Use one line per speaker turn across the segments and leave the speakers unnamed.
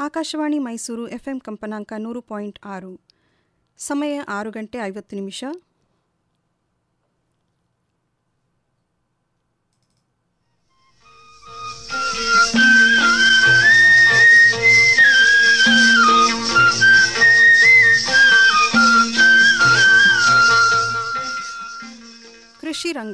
Akashvani Mysuru FM ಕಂಪನಾಂಕ ನೂರು point ಆರು ಸಮಯ ಆರು ಗಂಟೆ ಐವತ್ತು ನಿಮಿಷ ಕೃಷಿ ರಂಗ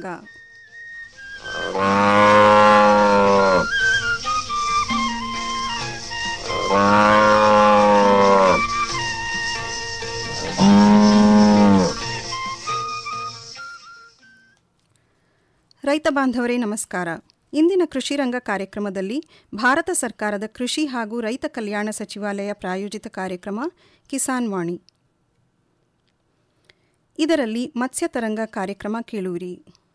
ರೈತ ಬಾಂಧವರೇ ನಮಸ್ಕಾರ ಇಂದಿನ ಕೃಷಿ ರಂಗ ಕಾರ್ಯಕ್ರಮದಲ್ಲಿ ಭಾರತ ಸರ್ಕಾರದ ಕೃಷಿ ಹಾಗೂ ರೈತ ಕಲ್ಯಾಣ ಸಚಿವಾಲಯ ಪ್ರಾಯೋಜಿತ ಕಾರ್ಯಕ್ರಮ ಕಿಸಾನ್ ವಾಣಿ ಇದರಲ್ಲಿ ಮತ್ಸ್ಯ ತರಂಗ ಕಾರ್ಯಕ್ರಮ ಕೇಳುವಿರಿ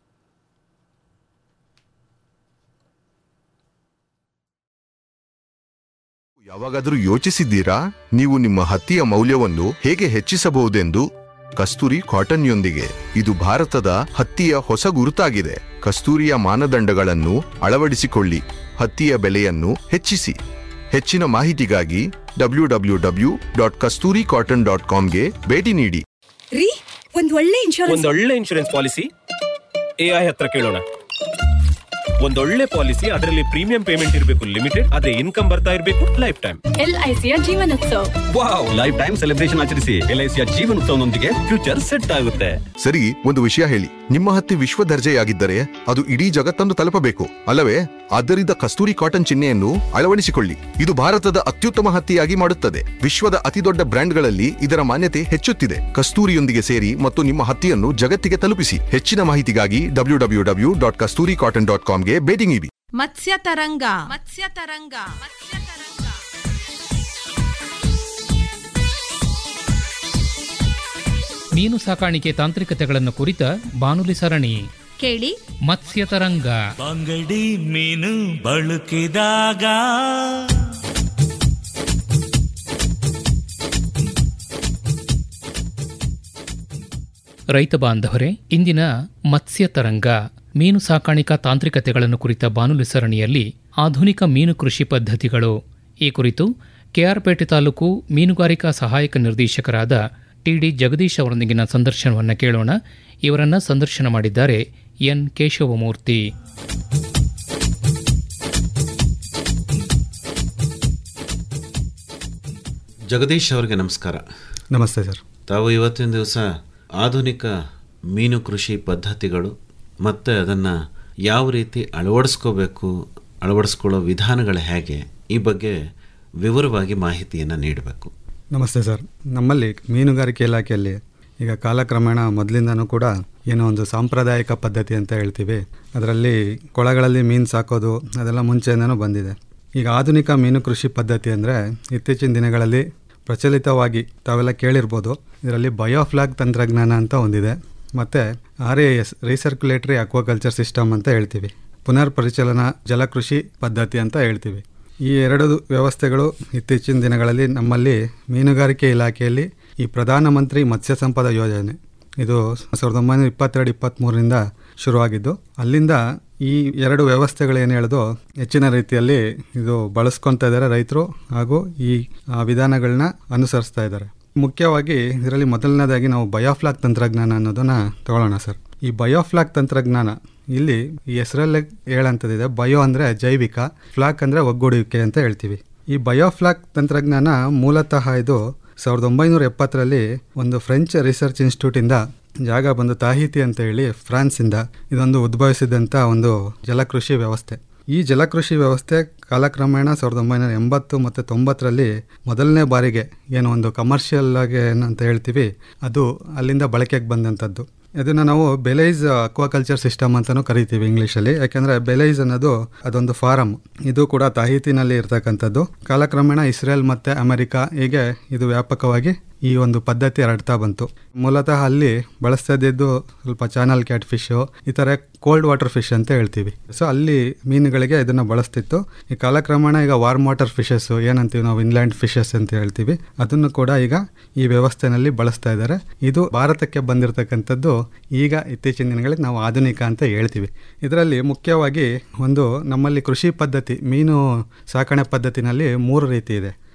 ಯಾವಾಗಾದರೂ ಯೋಚಿಸಿದ್ದೀರಾ ನೀವು ನಿಮ್ಮ ಹತ್ತಿಯ ಮೌಲ್ಯವನ್ನು ಹೇಗೆ ಹೆಚ್ಚಿಸಬಹುದೆಂದು ಕಸ್ತೂರಿ ಕಾಟನ್ಯೊಂದಿಗೆ ಇದು ಭಾರತದ ಹತ್ತಿಯ ಹೊಸ ಗುರುತಾಗಿದೆ ಕಸ್ತೂರಿಯ ಮಾನದಂಡಗಳನ್ನು ಅಳವಡಿಸಿಕೊಳ್ಳಿ ಹತ್ತಿಯ ಬೆಲೆಯನ್ನು ಹೆಚ್ಚಿಸಿ ಹೆಚ್ಚಿನ ಮಾಹಿತಿಗಾಗಿ W W W dot Kasturi cotton dot ಕಾಮ್ಗೆ ಭೇಟಿ ನೀಡಿ
ರೀ ಒಂದ್ ಒಳ್ಳೆ ಇನ್ಶೂರೆನ್ಸ್
ಒಂದೊಳ್ಳೆ ಇನ್ಶೂರೆನ್ಸ್ ಪಾಲಿಸಿ ಎ ಐ ಹತ್ರ ಕೇಳೋಣ ಒಂದೊಳ್ಳೆ ಪಾಲಿಸಿ ಅದರಲ್ಲಿ ಪ್ರೀಮಿಯಂ ಪೇಮೆಂಟ್ ಇರಬೇಕು ಲಿಮಿಟೆಡ್ ಆದ್ರೆ ಇನ್ಕಮ್ ಬರ್ತಾ ಇರಬೇಕು ಲೈಫ್ ಟೈಮ್
ಎಲ್ಐಸಿಯ ಜೀವನೋತ್ಸವ
ವಾವ್ ಲೈಫ್ ಟೈಮ್ ಸೆಲೆಬ್ರೇಷನ್ ಆಚರಿಸಿ ಎಲ್ ಐ ಸಿಯ ಜೀವನೋತ್ಸವನೊಂದಿಗೆ ಫ್ಯೂಚರ್ ಸೆಟ್ ಆಗುತ್ತೆ
ಸರಿ ಒಂದು ವಿಷಯ ಹೇಳಿ ನಿಮ್ಮ ಹತ್ತಿ ವಿಶ್ವ ದರ್ಜೆಯಾಗಿದ್ದರೆ ಅದು ಇಡೀ ಜಗತ್ತನ್ನು ತಲುಪಬೇಕು ಅಲ್ಲವೇ ಆದ್ದರಿಂದ ಕಸ್ತೂರಿ ಕಾಟನ್ ಚಿಹ್ನೆಯನ್ನು ಅಳವಡಿಸಿಕೊಳ್ಳಿ ಇದು ಭಾರತದ ಅತ್ಯುತ್ತಮ ಹತ್ತಿಯಾಗಿ ಮಾಡುತ್ತದೆ ವಿಶ್ವದ ಅತಿದೊಡ್ಡ ಬ್ರ್ಯಾಂಡ್ಗಳಲ್ಲಿ ಇದರ ಮಾನ್ಯತೆ ಹೆಚ್ಚುತ್ತಿದೆ ಕಸ್ತೂರಿಯೊಂದಿಗೆ ಸೇರಿ ಮತ್ತು ನಿಮ್ಮ ಹತ್ತಿಯನ್ನು ಜಗತ್ತಿಗೆ ತಲುಪಿಸಿ ಹೆಚ್ಚಿನ ಮಾಹಿತಿಗಾಗಿ W W W dot Kasturi cotton dot ಕಾಮ್ಗೆ ಭೇಟಿ ನೀಡಿ
ಮತ್ಸ್ಯ ತರಂಗ ಮತ್ಸ್ಯ ತರಂಗ ಮತ್ಸ್ಯ ತರಂಗ
ಮೀನು ಸಾಕಾಣಿಕೆ ತಾಂತ್ರಿಕತೆಗಳನ್ನು ಕುರಿತ ಬಾನುಲಿ ಸರಣಿ
ಕೇಳಿ
ಮತ್ಸ್ಯ ತರಂಗ
ಬಂಗಡಿ ಮೀನು ಬಳುಕಿದಾಗ
ರೈತ ಬಾಂಧವರೇ ಇಂದಿನ ಮತ್ಸ್ಯ ತರಂಗ ಮೀನು ಸಾಕಾಣಿಕಾ ತಾಂತ್ರಿಕತೆಗಳನ್ನು ಕುರಿತ ಬಾನುಲಿ ಸರಣಿಯಲ್ಲಿ ಆಧುನಿಕ ಮೀನು ಕೃಷಿ ಪದ್ಧತಿಗಳು ಈ ಕುರಿತು ಕೆಆರ್ಪೇಟೆ ತಾಲೂಕು ಮೀನುಗಾರಿಕಾ ಸಹಾಯಕ ನಿರ್ದೇಶಕರಾದ ಟಿಡಿ ಜಗದೀಶ್ ಅವರೊಂದಿಗಿನ ಸಂದರ್ಶನವನ್ನು ಕೇಳೋಣ ಇವರನ್ನ ಸಂದರ್ಶನ ಮಾಡಿದ್ದಾರೆ ಎನ್ ಕೇಶವಮೂರ್ತಿ
ಜಗದೀಶ್ ಅವರಿಗೆ ನಮಸ್ಕಾರ
ನಮಸ್ತೆ ಸರ್
ತಾವು ಇವತ್ತಿನ ದಿವಸ ಆಧುನಿಕ ಮೀನು ಕೃಷಿ ಪದ್ಧತಿಗಳು ಮತ್ತು ಅದನ್ನು ಯಾವ ರೀತಿ ಅಳವಡಿಸ್ಕೋಬೇಕು ಅಳವಡಿಸ್ಕೊಳ್ಳೋ ವಿಧಾನಗಳು ಹೇಗೆ ಈ ಬಗ್ಗೆ ವಿವರವಾಗಿ ಮಾಹಿತಿಯನ್ನು ನೀಡಬೇಕು
ನಮಸ್ತೆ ಸರ್ ನಮ್ಮಲ್ಲಿ ಮೀನುಗಾರಿಕೆ ಇಲಾಖೆಯಲ್ಲಿ ಈಗ ಕಾಲಕ್ರಮೇಣ ಮೊದಲಿಂದನೂ ಕೂಡ ಏನೋ ಒಂದು ಸಾಂಪ್ರದಾಯಿಕ ಪದ್ಧತಿ ಅಂತ ಹೇಳ್ತೀವಿ ಅದರಲ್ಲಿ ಕೊಳಗಳಲ್ಲಿ ಮೀನು ಸಾಕೋದು ಅದೆಲ್ಲ ಮುಂಚೆಯಿಂದನೂ ಬಂದಿದೆ ಈಗ ಆಧುನಿಕ ಮೀನು ಕೃಷಿ ಪದ್ಧತಿ ಅಂದರೆ ಇತ್ತೀಚಿನ ದಿನಗಳಲ್ಲಿ ಪ್ರಚಲಿತವಾಗಿ ತಾವೆಲ್ಲ ಕೇಳಿರ್ಬೋದು ಇದರಲ್ಲಿ ಬಯೋಫ್ಲಾಗ್ ತಂತ್ರಜ್ಞಾನ ಅಂತ ಒಂದಿದೆ ಮತ್ತು R A S recirculatory aquaculture system ಅಂತ ಹೇಳ್ತೀವಿ ಪುನರ್ ಪರಿಚಲನಾ ಜಲಕೃಷಿ ಪದ್ಧತಿ ಅಂತ ಹೇಳ್ತೀವಿ ಈ ಎರಡು ವ್ಯವಸ್ಥೆಗಳು ಇತ್ತೀಚಿನ ದಿನಗಳಲ್ಲಿ ನಮ್ಮಲ್ಲಿ ಮೀನುಗಾರಿಕೆ ಇಲಾಖೆಯಲ್ಲಿ ಈ ಪ್ರಧಾನಮಂತ್ರಿ ಮತ್ಸ್ಯ ಸಂಪದ ಯೋಜನೆ ಇದು ಸಾವಿರದ ಒಂಬೈನೂರ ಇಪ್ಪತ್ತೆರಡು ಇಪ್ಪತ್ತ್ಮೂರರಿಂದ ಶುರುವಾಗಿದ್ದು ಅಲ್ಲಿಂದ ಈ ಎರಡು ವ್ಯವಸ್ಥೆಗಳು ಏನು ಹೇಳೋದು ಹೆಚ್ಚಿನ ರೀತಿಯಲ್ಲಿ ಇದು ಬಳಸ್ಕೊತಾ ಇದ್ದಾರೆ ರೈತರು ಹಾಗೂ ಈ ಆ, ವಿಧಾನಗಳನ್ನ ಅನುಸರಿಸ್ತಾ ಇದ್ದಾರೆ ಮುಖ್ಯವಾಗಿ ಇದರಲ್ಲಿ ಮೊದಲನೇದಾಗಿ ನಾವು ಬಯೋಫ್ಲಾಕ್ ತಂತ್ರಜ್ಞಾನ ಅನ್ನೋದನ್ನ ತಗೊಳ್ಳೋಣ ಸರ್ ಈ ಬಯೋಫ್ಲಾಕ್ ತಂತ್ರಜ್ಞಾನ ಇಲ್ಲಿ ಈ ಹೆಸರಲ್ಲೇ ಹೇಳಂತದಿದೆ ಬಯೋ ಅಂದರೆ ಜೈವಿಕ ಫ್ಲಾಕ್ ಅಂದರೆ ಒಗ್ಗೂಡುವಿಕೆ ಅಂತ ಹೇಳ್ತೀವಿ ಈ ಬಯೋಫ್ಲಾಕ್ ತಂತ್ರಜ್ಞಾನ ಮೂಲತಃ ಇದು ಸಾವಿರದ ಒಂಬೈನೂರ ಎಪ್ಪತ್ತರಲ್ಲಿ ಒಂದು ಫ್ರೆಂಚ್ ರಿಸರ್ಚ್ ಇನ್ಸ್ಟಿಟ್ಯೂಟಿಂದ ಜಾಗ ಬಂದು ತಾಹಿತಿ ಅಂತ ಹೇಳಿ ಫ್ರಾನ್ಸಿಂದ ಇದೊಂದು ಉದ್ಭವಿಸಿದಂಥ ಒಂದು ಜಲಕೃಷಿ ವ್ಯವಸ್ಥೆ ಈ ಜಲಕೃಷಿ ವ್ಯವಸ್ಥೆ ಕಾಲಕ್ರಮೇಣ ಸಾವಿರದ ಒಂಬೈನೂರ ಎಂಬತ್ತು ಮತ್ತು ತೊಂಬತ್ತರಲ್ಲಿ ಮೊದಲನೇ ಬಾರಿಗೆ ಏನು ಒಂದು ಕಮರ್ಷಿಯಲ್ ಆಗಿ ಏನಂತ ಹೇಳ್ತೀವಿ ಅದು ಅಲ್ಲಿಂದ ಬಳಕೆಗೆ ಬಂದಂಥದ್ದು ಇದನ್ನು ನಾವು ಬೆಲೈಸ್ ಅಕ್ವಾಕಲ್ಚರ್ ಸಿಸ್ಟಮ್ ಅಂತಲೂ ಕರಿತೀವಿ ಇಂಗ್ಲೀಷಲ್ಲಿ ಯಾಕೆಂದರೆ ಬೆಲೈಸ್ ಅನ್ನೋದು ಅದೊಂದು ಫಾರಮ್ ಇದು ಕೂಡ ತಾಹಿತಿನಲ್ಲಿ ಇರ್ತಕ್ಕಂಥದ್ದು ಕಾಲಕ್ರಮೇಣ ಇಸ್ರೇಲ್ ಮತ್ತು ಅಮೆರಿಕ ಹೀಗೆ ಇದು ವ್ಯಾಪಕವಾಗಿ ಈ ಒಂದು ಪದ್ಧತಿ ಹರಡ್ತಾ ಬಂತು ಮೂಲತಃ ಅಲ್ಲಿ ಬಳಸ್ತಾ ಇದ್ದಿದ್ದು ಸ್ವಲ್ಪ ಚಾನಲ್ ಕ್ಯಾಟ್ ಫಿಶು ಈ ಥರ ಕೋಲ್ಡ್ ವಾಟರ್ ಫಿಶ್ ಅಂತ ಹೇಳ್ತೀವಿ ಸೊ ಅಲ್ಲಿ ಮೀನುಗಳಿಗೆ ಇದನ್ನು ಬಳಸ್ತಿತ್ತು ಈ ಕಾಲಕ್ರಮೇಣ ಈಗ ವಾರ್ಮ್ ವಾಟರ್ ಫಿಶಸ್ ಏನಂತೀವಿ ನಾವು ಇನ್ಲ್ಯಾಂಡ್ ಫಿಶಸ್ ಅಂತ ಹೇಳ್ತೀವಿ ಅದನ್ನು ಕೂಡ ಈಗ ಈ ವ್ಯವಸ್ಥೆನಲ್ಲಿ ಬಳಸ್ತಾ ಇದ್ದಾರೆ ಇದು ಭಾರತಕ್ಕೆ ಬಂದಿರತಕ್ಕಂಥದ್ದು ಈಗ ಇತ್ತೀಚಿನ ದಿನಗಳಲ್ಲಿ ನಾವು ಆಧುನಿಕ ಅಂತ ಹೇಳ್ತೀವಿ ಇದರಲ್ಲಿ ಮುಖ್ಯವಾಗಿ ಒಂದು ನಮ್ಮಲ್ಲಿ ಕೃಷಿ ಪದ್ಧತಿ ಮೀನು ಸಾಕಣೆ ಪದ್ಧತಿನಲ್ಲಿ ಮೂರು ರೀತಿ ಇದೆ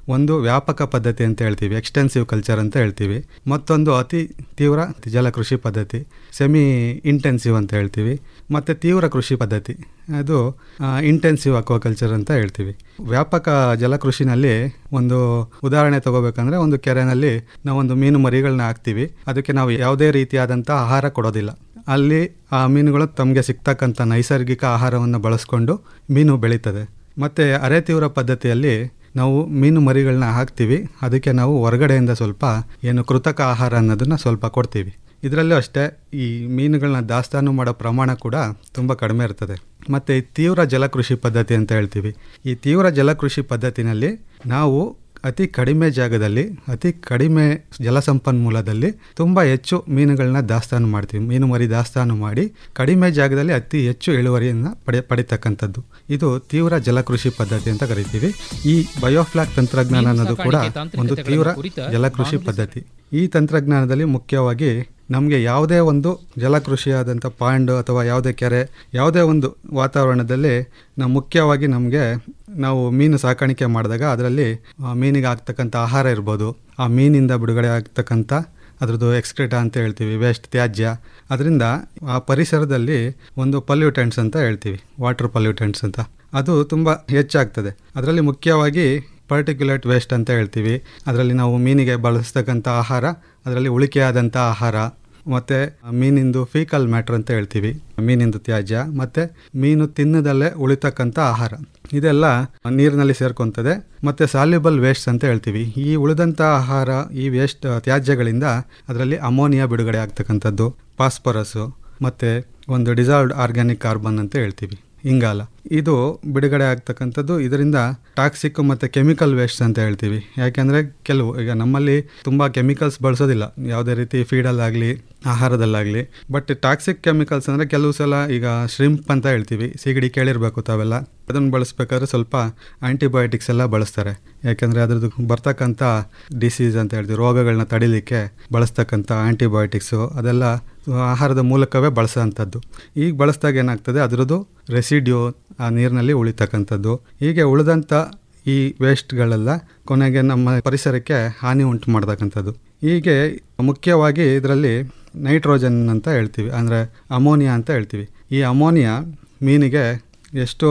ಒಂದು ವ್ಯಾಪಕ ಪದ್ಧತಿ ಅಂತ ಹೇಳ್ತೀವಿ ಎಕ್ಸ್ಟೆನ್ಸಿವ್ ಕಲ್ಚರ್ ಅಂತ ಹೇಳ್ತೀವಿ ಮತ್ತೊಂದು ಅತಿ ತೀವ್ರ ಜಲಕೃಷಿ ಪದ್ಧತಿ ಸೆಮಿ ಇಂಟೆನ್ಸಿವ್ ಅಂತ ಹೇಳ್ತೀವಿ ಮತ್ತು ತೀವ್ರ ಕೃಷಿ ಪದ್ಧತಿ ಅದು ಇಂಟೆನ್ಸಿವ್ ಅಕ್ವಾಕಲ್ಚರ್ ಅಂತ ಹೇಳ್ತೀವಿ ವ್ಯಾಪಕ ಜಲಕೃಷಿನಲ್ಲಿ ಒಂದು ಉದಾಹರಣೆ ತಗೋಬೇಕಂದ್ರೆ ಒಂದು ಕೆರೆನಲ್ಲಿ ನಾವೊಂದು ಮೀನು ಮರಿಗಳನ್ನ ಹಾಕ್ತೀವಿ ಅದಕ್ಕೆ ನಾವು ಯಾವುದೇ ರೀತಿಯಾದಂಥ ಆಹಾರ ಕೊಡೋದಿಲ್ಲ ಅಲ್ಲಿ ಆ ಮೀನುಗಳು ತಮಗೆ ಸಿಗ್ತಕ್ಕಂಥ ನೈಸರ್ಗಿಕ ಆಹಾರವನ್ನು ಬಳಸ್ಕೊಂಡು ಮೀನು ಬೆಳೀತದೆ ಮತ್ತು ಅರೆ ತೀವ್ರ ಪದ್ಧತಿಯಲ್ಲಿ ನಾವು ಮೀನು ಮರಿಗಳನ್ನ ಹಾಕ್ತೀವಿ ಅದಕ್ಕೆ ನಾವು ಹೊರಗಡೆಯಿಂದ ಸ್ವಲ್ಪ ಏನು ಕೃತಕ ಆಹಾರ ಅನ್ನೋದನ್ನ ಸ್ವಲ್ಪ ಕೊಡ್ತೀವಿ ಇದರಲ್ಲೂ ಅಷ್ಟೇ ಈ ಮೀನುಗಳನ್ನ ದಾಸ್ತಾನು ಮಾಡೋ ಪ್ರಮಾಣ ಕೂಡ ತುಂಬ ಕಡಿಮೆ ಇರ್ತದೆ ಮತ್ತು ಈ ತೀವ್ರ ಜಲಕೃಷಿ ಪದ್ಧತಿ ಅಂತ ಹೇಳ್ತೀವಿ ಈ ತೀವ್ರ ಜಲಕೃಷಿ ಪದ್ಧತಿನಲ್ಲಿ ನಾವು ಅತಿ ಕಡಿಮೆ ಜಾಗದಲ್ಲಿ ಅತಿ ಕಡಿಮೆ ಜಲಸಂಪನ್ಮೂಲದಲ್ಲಿ ತುಂಬ ಹೆಚ್ಚು ಮೀನುಗಳನ್ನ ದಾಸ್ತಾನು ಮಾಡ್ತೀವಿ ಮೀನು ಮರಿ ದಾಸ್ತಾನು ಮಾಡಿ ಕಡಿಮೆ ಜಾಗದಲ್ಲಿ ಅತಿ ಹೆಚ್ಚು ಇಳುವರಿಯನ್ನು ಪಡೆ ಪಡಿತಕ್ಕಂಥದ್ದು ಇದು ತೀವ್ರ ಜಲಕೃಷಿ ಪದ್ಧತಿ ಅಂತ ಕರಿತೀವಿ ಈ ಬಯೋಫ್ಲಾಕ್ ತಂತ್ರಜ್ಞಾನ
ಮೀನು
ಅನ್ನೋದು ಕೂಡ
ಸಾಕಾಣಿಕೆ
ಒಂದು
ತಾಂತ್ರಿಕತೆಗಳನ್ನು
ತೀವ್ರ
ಕುರಿತ
ಜಲಕೃಷಿ
ಬಾನುಲಿ
ಪದ್ಧತಿ ಈ ತಂತ್ರಜ್ಞಾನದಲ್ಲಿ ಮುಖ್ಯವಾಗಿ ನಮಗೆ ಯಾವುದೇ ಒಂದು ಜಲಕೃಷಿಯಾದಂಥ ಪಾಂಡ್ ಅಥವಾ ಯಾವುದೇ ಕೆರೆ ಯಾವುದೇ ಒಂದು ವಾತಾವರಣದಲ್ಲಿ ನಾವು ಮುಖ್ಯವಾಗಿ ನಮಗೆ ನಾವು ಮೀನು ಸಾಕಾಣಿಕೆ ಮಾಡಿದಾಗ ಅದರಲ್ಲಿ ಆ ಮೀನಿಗೆ ಆಗ್ತಕ್ಕಂಥ ಆಹಾರ ಇರ್ಬೋದು ಆ ಮೀನಿಂದ ಬಿಡುಗಡೆ ಆಗ್ತಕ್ಕಂಥ ಅದ್ರದ್ದು ಎಕ್ಸ್ಕ್ರಿಟ ಅಂತ ಹೇಳ್ತೀವಿ ವೇಸ್ಟ್ ತ್ಯಾಜ್ಯ ಅದರಿಂದ ಆ ಪರಿಸರದಲ್ಲಿ ಒಂದು ಪಲ್ಯೂಟೆಂಟ್ಸ್ ಅಂತ ಹೇಳ್ತೀವಿ ವಾಟರ್ ಪಲ್ಯೂಟೆಂಟ್ಸ್ ಅಂತ ಅದು ತುಂಬ ಹೆಚ್ಚಾಗ್ತದೆ ಅದರಲ್ಲಿ ಮುಖ್ಯವಾಗಿ ಪರ್ಟಿಕ್ಯುಲೇಟ್ ವೇಸ್ಟ್ ಅಂತ ಹೇಳ್ತೀವಿ ಅದರಲ್ಲಿ ನಾವು ಮೀನಿಗೆ ಬಳಸ್ತಕ್ಕಂಥ ಆಹಾರ ಅದರಲ್ಲಿ ಉಳಿಕೆಯಾದಂಥ ಆಹಾರ ಮತ್ತು ಮೀನಿಂದು ಫೀಕಲ್ ಮ್ಯಾಟ್ರ್ ಅಂತ ಹೇಳ್ತೀವಿ ಮೀನಿಂದು ತ್ಯಾಜ್ಯ ಮತ್ತು ಮೀನು ತಿನ್ನದಲ್ಲೇ ಉಳಿತಕ್ಕಂಥ ಆಹಾರ ಇದೆಲ್ಲ ನೀರಿನಲ್ಲಿ ಸೇರ್ಕೊತದೆ ಮತ್ತು ಸಾಲ್ಯುಬಲ್ ವೇಸ್ಟ್ ಅಂತ ಹೇಳ್ತೀವಿ ಈ ಉಳಿದಂಥ ಆಹಾರ ಈ ವೇಸ್ಟ್ ತ್ಯಾಜ್ಯಗಳಿಂದ ಅದರಲ್ಲಿ ಅಮೋನಿಯಾ ಬಿಡುಗಡೆ ಆಗ್ತಕ್ಕಂಥದ್ದು ಫಾಸ್ಫರಸ್ಸು ಮತ್ತು ಒಂದು ಡಿಸಾಲ್ವ್ಡ್ ಆರ್ಗ್ಯಾನಿಕ್ ಕಾರ್ಬನ್ ಅಂತ ಹೇಳ್ತೀವಿ ಇಂಗಾಲ ಇದು ಬಿಡುಗಡೆ ಆಗ್ತಕ್ಕಂಥದ್ದು ಇದರಿಂದ ಟಾಕ್ಸಿಕ್ ಮತ್ತು ಕೆಮಿಕಲ್ ವೇಸ್ಟ್ ಅಂತ ಹೇಳ್ತೀವಿ ಯಾಕೆಂದರೆ ಕೆಲವು ಈಗ ನಮ್ಮಲ್ಲಿ ತುಂಬ ಕೆಮಿಕಲ್ಸ್ ಬಳಸೋದಿಲ್ಲ ಯಾವುದೇ ರೀತಿ ಫೀಡಲ್ಲಾಗಲಿ ಆಹಾರದಲ್ಲಾಗಲಿ ಬಟ್ ಟಾಕ್ಸಿಕ್ ಕೆಮಿಕಲ್ಸ್ ಅಂದರೆ ಕೆಲವು ಸಲ ಈಗ ಶ್ರಿಂಪ್ ಅಂತ ಹೇಳ್ತೀವಿ ಸಿಗಡಿ ಕೇಳಿರಬೇಕು ತಾವೆಲ್ಲ ಅದನ್ನು ಬಳಸ್ಬೇಕಾದ್ರೆ ಸ್ವಲ್ಪ ಆಂಟಿಬಯೋಟಿಕ್ಸ್ ಎಲ್ಲ ಬಳಸ್ತಾರೆ ಯಾಕೆಂದರೆ ಅದ್ರದ್ದು ಬರ್ತಕ್ಕಂಥ ಡಿಸೀಸ್ ಅಂತ ಹೇಳ್ತೀವಿ ರೋಗಗಳನ್ನ ತಡಿಲಿಕ್ಕೆ ಬಳಸ್ತಕ್ಕಂಥ ಆಂಟಿಬಯೋಟಿಕ್ಸು ಅದೆಲ್ಲ ಆಹಾರದ ಮೂಲಕವೇ ಬಳಸೋವಂಥದ್ದು ಈಗ ಬಳಸಿದಾಗ ಏನಾಗ್ತದೆ ಅದರದ್ದು ರೆಸಿಡ್ಯೂ ಆ ನೀರಿನಲ್ಲಿ ಉಳಿತಕ್ಕಂಥದ್ದು ಹೀಗೆ ಉಳಿದಂಥ ಈ ವೇಸ್ಟ್ಗಳೆಲ್ಲ ಕೊನೆಗೆ ನಮ್ಮ ಪರಿಸರಕ್ಕೆ ಹಾನಿ ಉಂಟು ಮಾಡ್ತಕ್ಕಂಥದ್ದು ಹೀಗೆ ಮುಖ್ಯವಾಗಿ ಇದರಲ್ಲಿ ನೈಟ್ರೋಜನ್ ಅಂತ ಹೇಳ್ತೀವಿ ಅಂದರೆ ಅಮೋನಿಯಾ ಅಂತ ಹೇಳ್ತೀವಿ ಈ ಅಮೋನಿಯಾ ಮೀನಿಗೆ ಎಷ್ಟು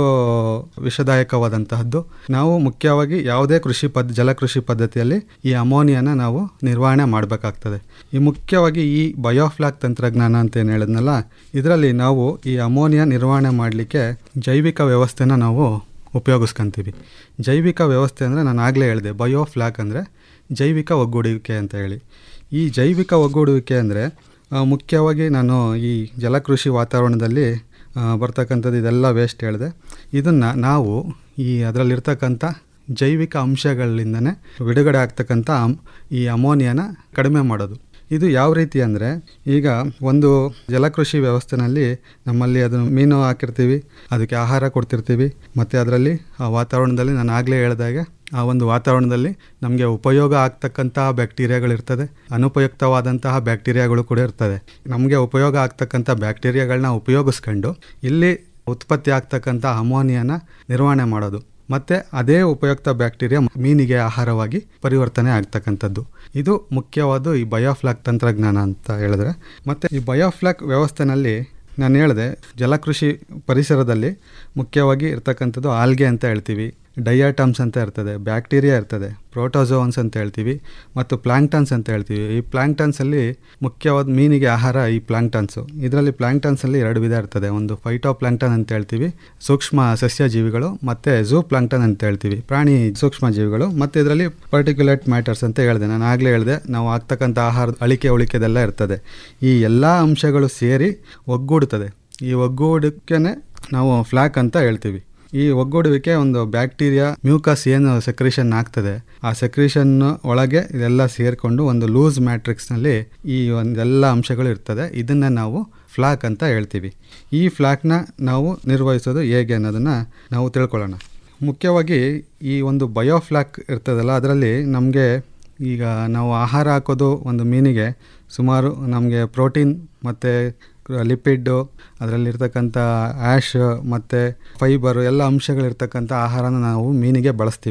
ವಿಷದಾಯಕವಾದಂತಹದ್ದು ನಾವು ಮುಖ್ಯವಾಗಿ ಯಾವುದೇ ಕೃಷಿ ಪದ್ ಜಲಕೃಷಿ ಪದ್ಧತಿಯಲ್ಲಿ ಈ ಅಮೋನಿಯಾನ ನಾವು ನಿರ್ವಹಣೆ ಮಾಡಬೇಕಾಗ್ತದೆ ಈ ಮುಖ್ಯವಾಗಿ ಈ ಬಯೋಫ್ಲಾಕ್ ತಂತ್ರಜ್ಞಾನ ಅಂತ ಏನು ಹೇಳಿದ್ನಲ್ಲ ಇದರಲ್ಲಿ ನಾವು ಈ ಅಮೋನಿಯಾ ನಿರ್ವಹಣೆ ಮಾಡಲಿಕ್ಕೆ ಜೈವಿಕ ವ್ಯವಸ್ಥೆನ ನಾವು ಉಪಯೋಗಿಸ್ಕೊಂತೀವಿ ಜೈವಿಕ ವ್ಯವಸ್ಥೆ ಅಂದರೆ ನಾನು ಆಗಲೇ ಹೇಳಿದೆ ಬಯೋಫ್ಲಾಕ್ ಅಂದರೆ ಜೈವಿಕ ಒಗ್ಗೂಡುವಿಕೆ ಅಂತ ಹೇಳಿ ಈ ಜೈವಿಕ ಒಗ್ಗೂಡುವಿಕೆ ಅಂದರೆ ಮುಖ್ಯವಾಗಿ ನಾನು ಈ ಜಲಕೃಷಿ ವಾತಾವರಣದಲ್ಲಿ ಆ, ಬರ್ತಕ್ಕಂಥದ್ದು ಇದೆಲ್ಲ ವೇಸ್ಟ್ ಹೇಳಿದೆ ಇದನ್ನು ನಾವು ಈ ಅದರಲ್ಲಿರ್ತಕ್ಕಂಥ ಜೈವಿಕ ಅಂಶಗಳಿಂದನೇ ಬಿಡುಗಡೆ ಆಗ್ತಕ್ಕಂಥ ಅಮ್- ಈ ಅಮೋನಿಯಾನ ಕಡಿಮೆ ಮಾಡೋದು ಇದು ಯಾವ ರೀತಿ ಅಂದರೆ ಈಗ ಒಂದು ಜಲಕೃಷಿ ವ್ಯವಸ್ಥೆನಲ್ಲಿ ನಮ್ಮಲ್ಲಿ ಅದನ್ನು ಮೀನು ಹಾಕಿರ್ತೀವಿ ಅದಕ್ಕೆ ಆಹಾರ ಕೊಡ್ತಿರ್ತೀವಿ ಮತ್ತು ಅದರಲ್ಲಿ ಆ ವಾತಾವರಣದಲ್ಲಿ ನಾನು ಆಗಲೇ ಹೇಳಿದಾಗೆ ಆ ಒಂದು ವಾತಾವರಣದಲ್ಲಿ ನಮಗೆ ಉಪಯೋಗ ಆಗ್ತಕ್ಕಂತಹ ಬ್ಯಾಕ್ಟೀರಿಯಾಗಳಿರ್ತದೆ ಅನುಪಯುಕ್ತವಾದಂತಹ ಬ್ಯಾಕ್ಟೀರಿಯಾಗಳು ಕೂಡ ಇರ್ತದೆ ನಮಗೆ ಉಪಯೋಗ ಆಗ್ತಕ್ಕಂಥ ಬ್ಯಾಕ್ಟೀರಿಯಾಗಳನ್ನ ಉಪಯೋಗಿಸ್ಕೊಂಡು ಇಲ್ಲಿ ಉತ್ಪತ್ತಿ ಆಗ್ತಕ್ಕಂಥ ಅಮೋನಿಯಾನ ನಿರ್ವಹಣೆ ಮಾಡೋದು ಮತ್ತು ಅದೇ ಉಪಯುಕ್ತ ಬ್ಯಾಕ್ಟೀರಿಯಾ ಮೀನಿಗೆ ಆಹಾರವಾಗಿ ಪರಿವರ್ತನೆ ಆಗ್ತಕ್ಕಂಥದ್ದು ಇದು ಮುಖ್ಯವಾದ ಈ ಬಯೋಫ್ಲಾಕ್ ತಂತ್ರಜ್ಞಾನ ಅಂತ ಹೇಳಿದ್ರೆ ಮತ್ತು ಈ ಬಯೋಫ್ಲಾಕ್ ವ್ಯವಸ್ಥೆನಲ್ಲಿ ನಾನು ಹೇಳಿದೆ ಜಲಕೃಷಿ ಪರಿಸರದಲ್ಲಿ ಮುಖ್ಯವಾಗಿ ಇರ್ತಕ್ಕಂಥದ್ದು ಆಲ್ಗೆ ಅಂತ ಹೇಳ್ತೀವಿ ಡಯಾಟಮ್ಸ್ ಅಂತ ಇರ್ತದೆ ಬ್ಯಾಕ್ಟೀರಿಯಾ ಇರ್ತದೆ ಪ್ರೋಟೋಸೋನ್ಸ್ ಅಂತ ಹೇಳ್ತೀವಿ ಮತ್ತು ಪ್ಲಾಂಕ್ಟನ್ಸ್ ಅಂತ ಹೇಳ್ತೀವಿ ಈ ಪ್ಲಾಂಕ್ಟನ್ಸಲ್ಲಿ ಮುಖ್ಯವಾದ ಮೀನಿಗೆ ಆಹಾರ ಈ ಪ್ಲಾಂಕ್ಟನ್ಸು ಇದರಲ್ಲಿ ಪ್ಲಾಂಕ್ಟನ್ಸಲ್ಲಿ ಎರಡು ವಿಧ ಇರ್ತದೆ ಒಂದು ಫೈಟೋ ಪ್ಲಾಂಕ್ಟನ್ ಅಂತ ಹೇಳ್ತೀವಿ ಸೂಕ್ಷ್ಮ ಸಸ್ಯ ಜೀವಿಗಳು ಮತ್ತು ಝೂ ಪ್ಲಾಂಕ್ಟನ್ ಅಂತ ಹೇಳ್ತೀವಿ ಪ್ರಾಣಿ ಸೂಕ್ಷ್ಮ ಜೀವಿಗಳು ಮತ್ತು ಇದರಲ್ಲಿ ಪರ್ಟಿಕ್ಯುಲೇಟ್ ಮ್ಯಾಟರ್ಸ್ ಅಂತ ಹೇಳಿದೆ ನಾನು ಆಗಲೇ ಹೇಳಿದೆ ನಾವು ಆಗ್ತಕ್ಕಂಥ ಆಹಾರದ ಅಳಿಕೆ ಉಳಿಕೆದೆಲ್ಲ ಇರ್ತದೆ ಈ ಎಲ್ಲ ಅಂಶಗಳು ಸೇರಿ ಒಗ್ಗೂಡುತ್ತದೆ ಈ ಒಗ್ಗೂಡಕ್ಕೆ ನಾವು ಫ್ಲಾಕ್ ಅಂತ ಹೇಳ್ತೀವಿ ಈ ಒಗ್ಗೂಡುವಿಕೆ ಒಂದು ಬ್ಯಾಕ್ಟೀರಿಯಾ ಮ್ಯೂಕಸ್ ಏನು ಸೆಕ್ರೇಷನ್ ಆಗ್ತದೆ ಆ ಸೆಕ್ರೇಷನ್ ಒಳಗೆ ಇದೆಲ್ಲ ಸೇರಿಕೊಂಡು ಒಂದು ಲೂಸ್ ಮ್ಯಾಟ್ರಿಕ್ಸ್ನಲ್ಲಿ ಈ ಒಂದೆಲ್ಲ ಅಂಶಗಳು ಇರ್ತದೆ ಇದನ್ನು ನಾವು ಫ್ಲಾಕ್ ಅಂತ ಹೇಳ್ತೀವಿ ಈ ಫ್ಲಾಕ್ನ ನಾವು ನಿರ್ವಹಿಸೋದು ಹೇಗೆ ಅನ್ನೋದನ್ನು ನಾವು ತಿಳ್ಕೊಳ್ಳೋಣ ಮುಖ್ಯವಾಗಿ ಈ ಒಂದು ಬಯೋಫ್ಲಾಕ್ ಇರ್ತದಲ್ಲ ಅದರಲ್ಲಿ ನಮಗೆ ಈಗ ನಾವು ಆಹಾರ ಹಾಕೋದು ಒಂದು ಮೀನಿಗೆ ಸುಮಾರು ನಮಗೆ ಪ್ರೋಟೀನ್ ಮತ್ತು ಲಿಪಿಡ್ಡು ಅದರಲ್ಲಿರ್ತಕ್ಕಂಥ ಆ್ಯಶ್ ಮತ್ತು ಫೈಬರು ಎಲ್ಲ ಅಂಶಗಳಿರ್ತಕ್ಕಂಥ ಆಹಾರನ ನಾವು ಮೀನಿಗೆ ಬಳಸ್ತೀವಿ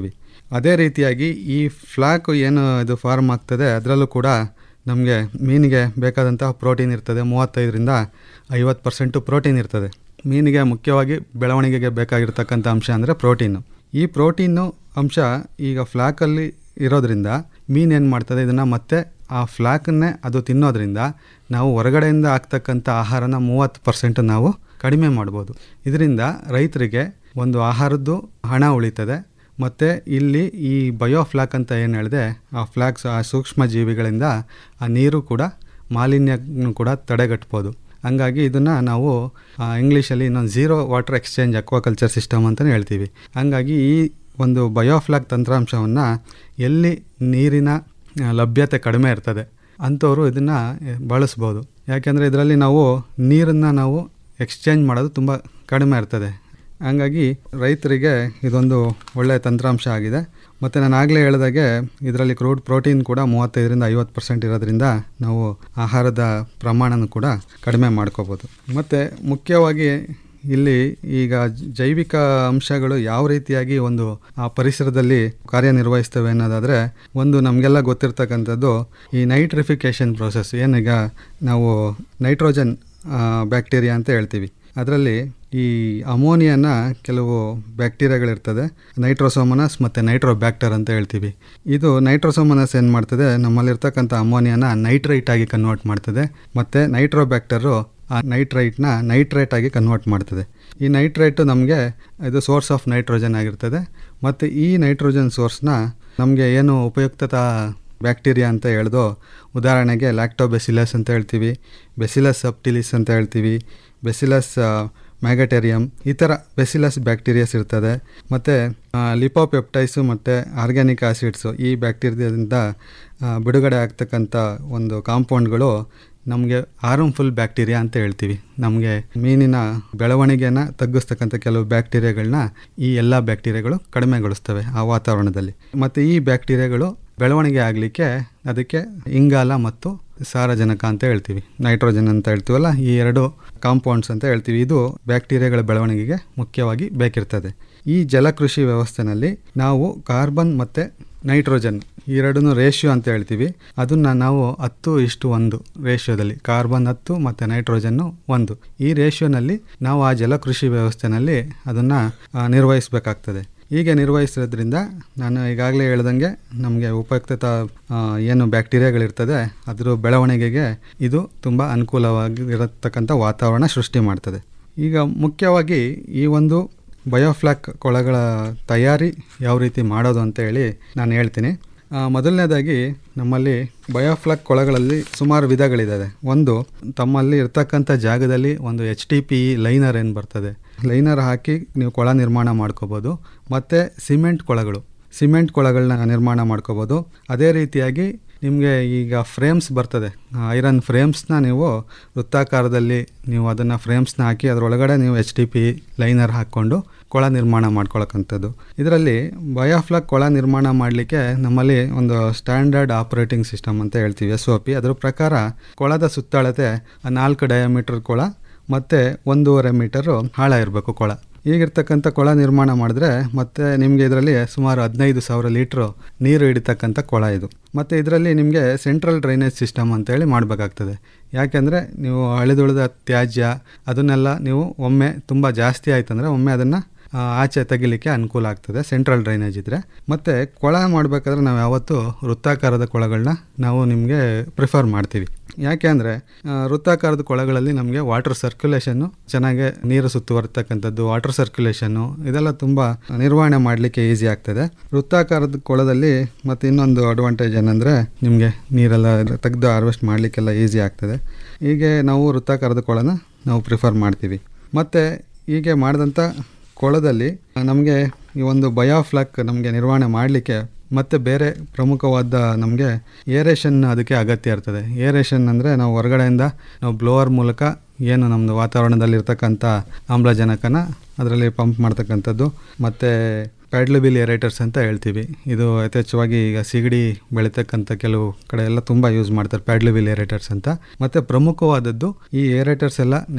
ಅದೇ ರೀತಿಯಾಗಿ ಈ ಫ್ಲಾಕ್ ಏನು ಇದು ಫಾರ್ಮ್ ಆಗ್ತದೆ ಅದರಲ್ಲೂ ಕೂಡ ನಮಗೆ ಮೀನಿಗೆ ಬೇಕಾದಂತಹ ಪ್ರೋಟೀನ್ ಇರ್ತದೆ ಮೂವತ್ತೈದರಿಂದ ಐವತ್ತು ಪರ್ಸೆಂಟು ಪ್ರೋಟೀನ್ ಇರ್ತದೆ ಮೀನಿಗೆ ಮುಖ್ಯವಾಗಿ ಬೆಳವಣಿಗೆಗೆ ಬೇಕಾಗಿರ್ತಕ್ಕಂಥ ಅಂಶ ಅಂದರೆ ಪ್ರೋಟೀನು ಈ ಪ್ರೋಟೀನು ಅಂಶ ಈಗ ಫ್ಲಾಕಲ್ಲಿ ಇರೋದ್ರಿಂದ ಮೀನು ಏನು ಮಾಡ್ತದೆ ಇದನ್ನು ಮತ್ತೆ ಆ ಫ್ಲಾಕನ್ನೇ ಅದು ತಿನ್ನೋದ್ರಿಂದ ನಾವು ಹೊರಗಡೆಯಿಂದ ಆಗ್ತಕ್ಕಂಥ ಆಹಾರನ ಮೂವತ್ತು ಪರ್ಸೆಂಟ್ ನಾವು ಕಡಿಮೆ ಮಾಡ್ಬೋದು ಇದರಿಂದ ರೈತರಿಗೆ ಒಂದು ಆಹಾರದ್ದು ಹಣ ಉಳಿತದೆ ಮತ್ತು ಇಲ್ಲಿ ಈ ಬಯೋಫ್ಲಾಕ್ ಅಂತ ಏನು ಹೇಳಿದೆ ಆ ಫ್ಲಾಕ್ಸ್ ಆ ಸೂಕ್ಷ್ಮ ಜೀವಿಗಳಿಂದ ಆ ನೀರು ಕೂಡ ಮಾಲಿನ್ಯನೂ ಕೂಡ ತಡೆಗಟ್ಬೋದು ಹಂಗಾಗಿ ಇದನ್ನು ನಾವು ಆ, ಇಂಗ್ಲೀಷಲ್ಲಿ ಇನ್ನೊಂದು zero water exchange aquaculture system ಅಂತಲೇ ಹೇಳ್ತೀವಿ ಹಂಗಾಗಿ ಈ ಒಂದು ಬಯೋಫ್ಲಾಕ್ ತಂತ್ರಾಂಶವನ್ನು ಎಲ್ಲಿ ನೀರಿನ ಆ, ಲಭ್ಯತೆ ಕಡಿಮೆ ಇರ್ತದೆ ಅಂಥವರು ಇದನ್ನು ಬಳಸ್ಬೋದು ಯಾಕೆಂದರೆ ಇದರಲ್ಲಿ ನಾವು ನೀರನ್ನು ನಾವು ಎಕ್ಸ್ಚೇಂಜ್ ಮಾಡೋದು ತುಂಬ ಕಡಿಮೆ ಇರ್ತದೆ ಹಂಗಾಗಿ ರೈತರಿಗೆ ಇದೊಂದು ಒಳ್ಳೆಯ ತಂತ್ರಾಂಶ ಆಗಿದೆ ಮತ್ತು ನಾನು ಆಗಲೇ ಹೇಳಿದಾಗೆ ಇದರಲ್ಲಿ ಕ್ರೂಡ್ ಪ್ರೋಟೀನ್ ಕೂಡ ಮೂವತ್ತೈದರಿಂದ ಐವತ್ತು ಪರ್ಸೆಂಟ್ ಇರೋದ್ರಿಂದ ನಾವು ಆಹಾರದ ಪ್ರಮಾಣನೂ ಕೂಡ ಕಡಿಮೆ ಮಾಡ್ಕೋಬೋದು ಮತ್ತು ಮುಖ್ಯವಾಗಿ ಇಲ್ಲಿ ಈಗ ಜೈವಿಕ ಅಂಶಗಳು ಯಾವ ರೀತಿಯಾಗಿ ಒಂದು ಆ ಪರಿಸರದಲ್ಲಿ ಕಾರ್ಯನಿರ್ವಹಿಸ್ತವೆ ಅನ್ನೋದಾದರೆ ಒಂದು ನಮಗೆಲ್ಲ ಗೊತ್ತಿರ್ತಕ್ಕಂಥದ್ದು ಈ ನೈಟ್ರಿಫಿಕೇಷನ್ ಪ್ರೋಸೆಸ್ ಏನೀಗ ನಾವು ನೈಟ್ರೋಜನ್ ಬ್ಯಾಕ್ಟೀರಿಯಾ ಅಂತ ಹೇಳ್ತೀವಿ ಅದರಲ್ಲಿ ಈ ಅಮೋನಿಯಾನ ಕೆಲವು ಬ್ಯಾಕ್ಟೀರಿಯಾಗಳಿರ್ತದೆ ನೈಟ್ರೋಸೋಮನಸ್ ಮತ್ತು ನೈಟ್ರೋಬ್ಯಾಕ್ಟರ್ ಅಂತ ಹೇಳ್ತೀವಿ ಇದು ನೈಟ್ರೋಸೋಮನಸ್ ಏನು ಮಾಡ್ತದೆ ನಮ್ಮಲ್ಲಿರ್ತಕ್ಕಂಥ ಅಮೋನಿಯಾನ ನೈಟ್ರೈಟ್ ಆಗಿ ಕನ್ವರ್ಟ್ ಮಾಡ್ತದೆ ಮತ್ತು ನೈಟ್ರೋಬ್ಯಾಕ್ಟರು ಆ ನೈಟ್ರೈಟ್ನ ನೈಟ್ರೇಟ್ ಆಗಿ ಕನ್ವರ್ಟ್ ಮಾಡ್ತದೆ ಈ ನೈಟ್ರೇಟು ನಮಗೆ ಇದು ಸೋರ್ಸ್ ಆಫ್ ನೈಟ್ರೋಜನ್ ಆಗಿರ್ತದೆ ಮತ್ತು ಈ ನೈಟ್ರೋಜನ್ ಸೋರ್ಸ್ನ ನಮಗೆ ಏನು ಉಪಯುಕ್ತತಾ ಬ್ಯಾಕ್ಟೀರಿಯಾ ಅಂತ ಹೇಳ್ದೋ ಉದಾಹರಣೆಗೆ ಲ್ಯಾಕ್ಟೋಬೆಸಿಲಸ್ ಅಂತ ಹೇಳ್ತೀವಿ ಬೆಸಿಲಸ್ ಸಬ್ಟಿಲಿಸ್ ಅಂತ ಹೇಳ್ತೀವಿ ಬೆಸಿಲಸ್ ಮ್ಯಾಗಟೇರಿಯಮ್ ಈ ಥರ ಬೆಸಿಲಸ್ ಬ್ಯಾಕ್ಟೀರಿಯಾಸ್ ಇರ್ತದೆ ಮತ್ತು ಲಿಪೋಪೆಪ್ಟೈಸು ಮತ್ತು ಆರ್ಗ್ಯಾನಿಕ್ ಆಸಿಡ್ಸು ಈ ಬ್ಯಾಕ್ಟೀರಿಯಾದಿಂದ ಆ, ಬಿಡುಗಡೆ ಆಗ್ತಕ್ಕಂಥ ಒಂದು ಕಾಂಪೌಂಡ್ಗಳು ನಮಗೆ ಹಾರ್ಮ್ಫುಲ್ ಬ್ಯಾಕ್ಟೀರಿಯಾ ಅಂತ ಹೇಳ್ತೀವಿ ನಮಗೆ ಮೀನಿನ ಬೆಳವಣಿಗೆನ ತಗ್ಗಿಸ್ತಕ್ಕಂಥ ಕೆಲವು ಬ್ಯಾಕ್ಟೀರಿಯಾಗಳನ್ನ ಈ ಎಲ್ಲ ಬ್ಯಾಕ್ಟೀರಿಯಾಗಳು ಕಡಿಮೆಗೊಳಿಸ್ತವೆ ಆ ವಾತಾವರಣದಲ್ಲಿ ಮತ್ತು ಈ ಬ್ಯಾಕ್ಟೀರಿಯಾಗಳು ಬೆಳವಣಿಗೆ ಆಗಲಿಕ್ಕೆ ಅದಕ್ಕೆ ಇಂಗಾಲ ಮತ್ತು ಸಾರಜನಕ ಅಂತ ಹೇಳ್ತೀವಿ ನೈಟ್ರೋಜನ್ ಅಂತ ಹೇಳ್ತೀವಲ್ಲ ಈ ಎರಡು ಕಾಂಪೌಂಡ್ಸ್ ಅಂತ ಹೇಳ್ತೀವಿ ಇದು ಬ್ಯಾಕ್ಟೀರಿಯಾಗಳ ಬೆಳವಣಿಗೆಗೆ ಮುಖ್ಯವಾಗಿ ಬೇಕಿರ್ತದೆ ಈ ಜಲಕೃಷಿ ವ್ಯವಸ್ಥೆನಲ್ಲಿ ನಾವು ಕಾರ್ಬನ್ ಮತ್ತು ನೈಟ್ರೋಜನ್ ಈ ಎರಡನ್ನೂ ರೇಷಿಯೋ ಅಂತ ಹೇಳ್ತೀವಿ ಅದನ್ನು ನಾವು ಹತ್ತು ಇಷ್ಟು ಒಂದು ರೇಷಿಯೋದಲ್ಲಿ ಕಾರ್ಬನ್ ಹತ್ತು ಮತ್ತು ನೈಟ್ರೋಜನ್ನು ಒಂದು ಈ ರೇಷಿಯೋನಲ್ಲಿ ನಾವು ಆ ಜಲಕೃಷಿ ವ್ಯವಸ್ಥೆನಲ್ಲಿ ಅದನ್ನು ನಿರ್ವಹಿಸಬೇಕಾಗ್ತದೆ ಹೀಗೆ ನಿರ್ವಹಿಸೋದ್ರಿಂದ ನಾನು ಈಗಾಗಲೇ ಹೇಳ್ದಂಗೆ ನಮಗೆ ಉಪಯುಕ್ತತ ಆ, ಏನು ಬ್ಯಾಕ್ಟೀರಿಯಾಗಳಿರ್ತದೆ ಅದರ ಬೆಳವಣಿಗೆಗೆ ಇದು ತುಂಬ ಅನುಕೂಲವಾಗಿರತಕ್ಕಂಥ ವಾತಾವರಣ ಸೃಷ್ಟಿ ಮಾಡ್ತದೆ ಈಗ ಮುಖ್ಯವಾಗಿ ಈ ಒಂದು ಬಯೋಫ್ಲಾಕ್ ಕೊಳಗಳ ತಯಾರಿ ಯಾವ ರೀತಿ ಮಾಡೋದು ಅಂತ ಹೇಳಿ ನಾನು ಹೇಳ್ತೀನಿ ಆ, ಮೊದಲನೇದಾಗಿ ನಮ್ಮಲ್ಲಿ ಬಯೋಫ್ಲಾಕ್ ಕೊಳಗಳಲ್ಲಿ ಸುಮಾರು ವಿಧಗಳಿದ್ದಾವೆ ಒಂದು ತಮ್ಮಲ್ಲಿ ಇರ್ತಕ್ಕಂಥ ಜಾಗದಲ್ಲಿ ಒಂದು ಎಚ್ ಟಿ ಪಿ ಲೈನರ್ ಏನು ಬರ್ತದೆ ಲೈನರ್ ಹಾಕಿ ನೀವು ಕೊಳ ನಿರ್ಮಾಣ ಮಾಡ್ಕೋಬೋದು ಮತ್ತು ಸಿಮೆಂಟ್ ಕೊಳಗಳು ಸಿಮೆಂಟ್ ಕೊಳಗಳನ್ನ ನಿರ್ಮಾಣ ಮಾಡ್ಕೋಬೋದು ಅದೇ ರೀತಿಯಾಗಿ ನಿಮಗೆ ಈಗ ಫ್ರೇಮ್ಸ್ ಬರ್ತದೆ ಐರನ್ ಫ್ರೇಮ್ಸ್ನ ನೀವು ವೃತ್ತಾಕಾರದಲ್ಲಿ ನೀವು ಅದನ್ನು ಫ್ರೇಮ್ಸ್ನ ಹಾಕಿ ಅದರೊಳಗಡೆ ನೀವು ಎಚ್ ಟಿ ಪಿ ಲೈನರ್ ಹಾಕ್ಕೊಂಡು ಕೊಳ ನಿರ್ಮಾಣ ಮಾಡ್ಕೊಳಕ್ಕಂಥದ್ದು ಇದರಲ್ಲಿ ಬಯೋಫ್ಲಾಕ್ ಕೊಳ ನಿರ್ಮಾಣ ಮಾಡಲಿಕ್ಕೆ ನಮ್ಮಲ್ಲಿ ಒಂದು ಸ್ಟ್ಯಾಂಡರ್ಡ್ ಆಪರೇಟಿಂಗ್ ಸಿಸ್ಟಮ್ ಅಂತ ಹೇಳ್ತೀವಿ ಎಸ್ ಒ ಪಿ ಅದರ ಪ್ರಕಾರ ಕೊಳದ ಸುತ್ತಳತೆ ನಾಲ್ಕು ಡಯಾಮೀಟರ್ ಕೊಳ ಮತ್ತು ಒಂದೂವರೆ ಮೀಟರು ಆಳ ಇರಬೇಕು ಕೊಳ ಈಗಿರ್ತಕ್ಕಂಥ ಕೊಳ ನಿರ್ಮಾಣ ಮಾಡಿದ್ರೆ ಮತ್ತು ನಿಮಗೆ ಇದರಲ್ಲಿ ಸುಮಾರು ಹದಿನೈದು ಸಾವಿರ ಲೀಟ್ರು ನೀರು ಹಿಡಿತಕ್ಕಂಥ ಕೊಳ ಇದು ಮತ್ತು ಇದರಲ್ಲಿ ನಿಮಗೆ ಸೆಂಟ್ರಲ್ ಡ್ರೈನೇಜ್ ಸಿಸ್ಟಮ್ ಅಂತೇಳಿ ಮಾಡಬೇಕಾಗ್ತದೆ ಯಾಕೆಂದರೆ ನೀವು ಅಳಿದುಳಿದ ತ್ಯಾಜ್ಯ ಅದನ್ನೆಲ್ಲ ನೀವು ಒಮ್ಮೆ ತುಂಬ ಜಾಸ್ತಿ ಆಯ್ತಂದರೆ ಒಮ್ಮೆ ಅದನ್ನು ಆ, ಆಚೆ ತೆಗಿಲಿಕ್ಕೆ ಅನುಕೂಲ ಆಗ್ತದೆ ಸೆಂಟ್ರಲ್ ಡ್ರೈನೇಜ್ ಇದ್ದರೆ ಮತ್ತು ಕೊಳ ಮಾಡಬೇಕಾದ್ರೆ ನಾವು ಯಾವತ್ತೂ ವೃತ್ತಾಕಾರದ ಕೊಳಗಳನ್ನ ನಾವು ನಿಮಗೆ ಪ್ರಿಫರ್ ಮಾಡ್ತೀವಿ ಯಾಕೆ ಅಂದರೆ ವೃತ್ತಾಕಾರದ ಕೊಳಗಳಲ್ಲಿ ನಮಗೆ ವಾಟರ್ ಸರ್ಕ್ಯುಲೇಷನ್ನು ಚೆನ್ನಾಗಿ ನೀರು ಸುತ್ತುವರ್ತಕ್ಕಂಥದ್ದು ವಾಟರ್ ಸರ್ಕ್ಯುಲೇಷನ್ನು ಇದೆಲ್ಲ ತುಂಬ ನಿರ್ವಹಣೆ ಮಾಡಲಿಕ್ಕೆ ಈಸಿ ಆಗ್ತದೆ ವೃತ್ತಾಕಾರದ ಕೊಳದಲ್ಲಿ ಮತ್ತು ಇನ್ನೊಂದು ಅಡ್ವಾಂಟೇಜ್ ಏನಂದರೆ ನಿಮಗೆ ನೀರೆಲ್ಲ ತೆಗೆದು ಹಾರ್ವೆಸ್ಟ್ ಮಾಡಲಿಕ್ಕೆಲ್ಲ ಈಸಿ ಆಗ್ತದೆ ಹೀಗೆ ನಾವು ವೃತ್ತಾಕಾರದ ಕೊಳನ ನಾವು ಪ್ರಿಫರ್ ಮಾಡ್ತೀವಿ ಮತ್ತು ಹೀಗೆ ಮಾಡಿದಂಥ ಕೊಳದಲ್ಲಿ ನಮಗೆ ಈ ಒಂದು ಬಯೋಫ್ಲಾಕ್ ನಮಗೆ ನಿರ್ವಹಣೆ ಮಾಡಲಿಕ್ಕೆ ಮತ್ತು ಬೇರೆ ಪ್ರಮುಖವಾದ ನಮಗೆ ಏರೇಷನ್ ಅದಕ್ಕೆ ಅಗತ್ಯ ಇರ್ತದೆ ಏರೇಷನ್ ಅಂದರೆ ನಾವು ಹೊರಗಡೆಯಿಂದ ನಾವು ಬ್ಲೋವರ್ ಮೂಲಕ ಏನು ನಮ್ಮದು ವಾತಾವರಣದಲ್ಲಿರ್ತಕ್ಕಂಥ ಆಮ್ಲಜನಕನ ಅದರಲ್ಲಿ ಪಂಪ್ ಮಾಡ್ತಕ್ಕಂಥದ್ದು ಮತ್ತು ಪ್ಯಾಡ್ಲಬಿಲ್ ಏರೇಟರ್ಸ್ ಅಂತ ಹೇಳ್ತೀವಿ ಇದು ಯಥೇಚ್ಛವಾಗಿ ಈಗ ಸಿಗಡಿ ಬೆಳೀತಕ್ಕಂಥ ಕೆಲವು ಕಡೆ ಎಲ್ಲ ತುಂಬ ಯೂಸ್ ಮಾಡ್ತಾರೆ ಪ್ಯಾಡ್ಲಬಿಲ್ ಏರೇಟರ್ಸ್ ಅಂತ ಮತ್ತು ಪ್ರಮುಖವಾದದ್ದು ಈ ಏರೇಟರ್ಸ್ ಎಲ್ಲ ನಿಮಗೆ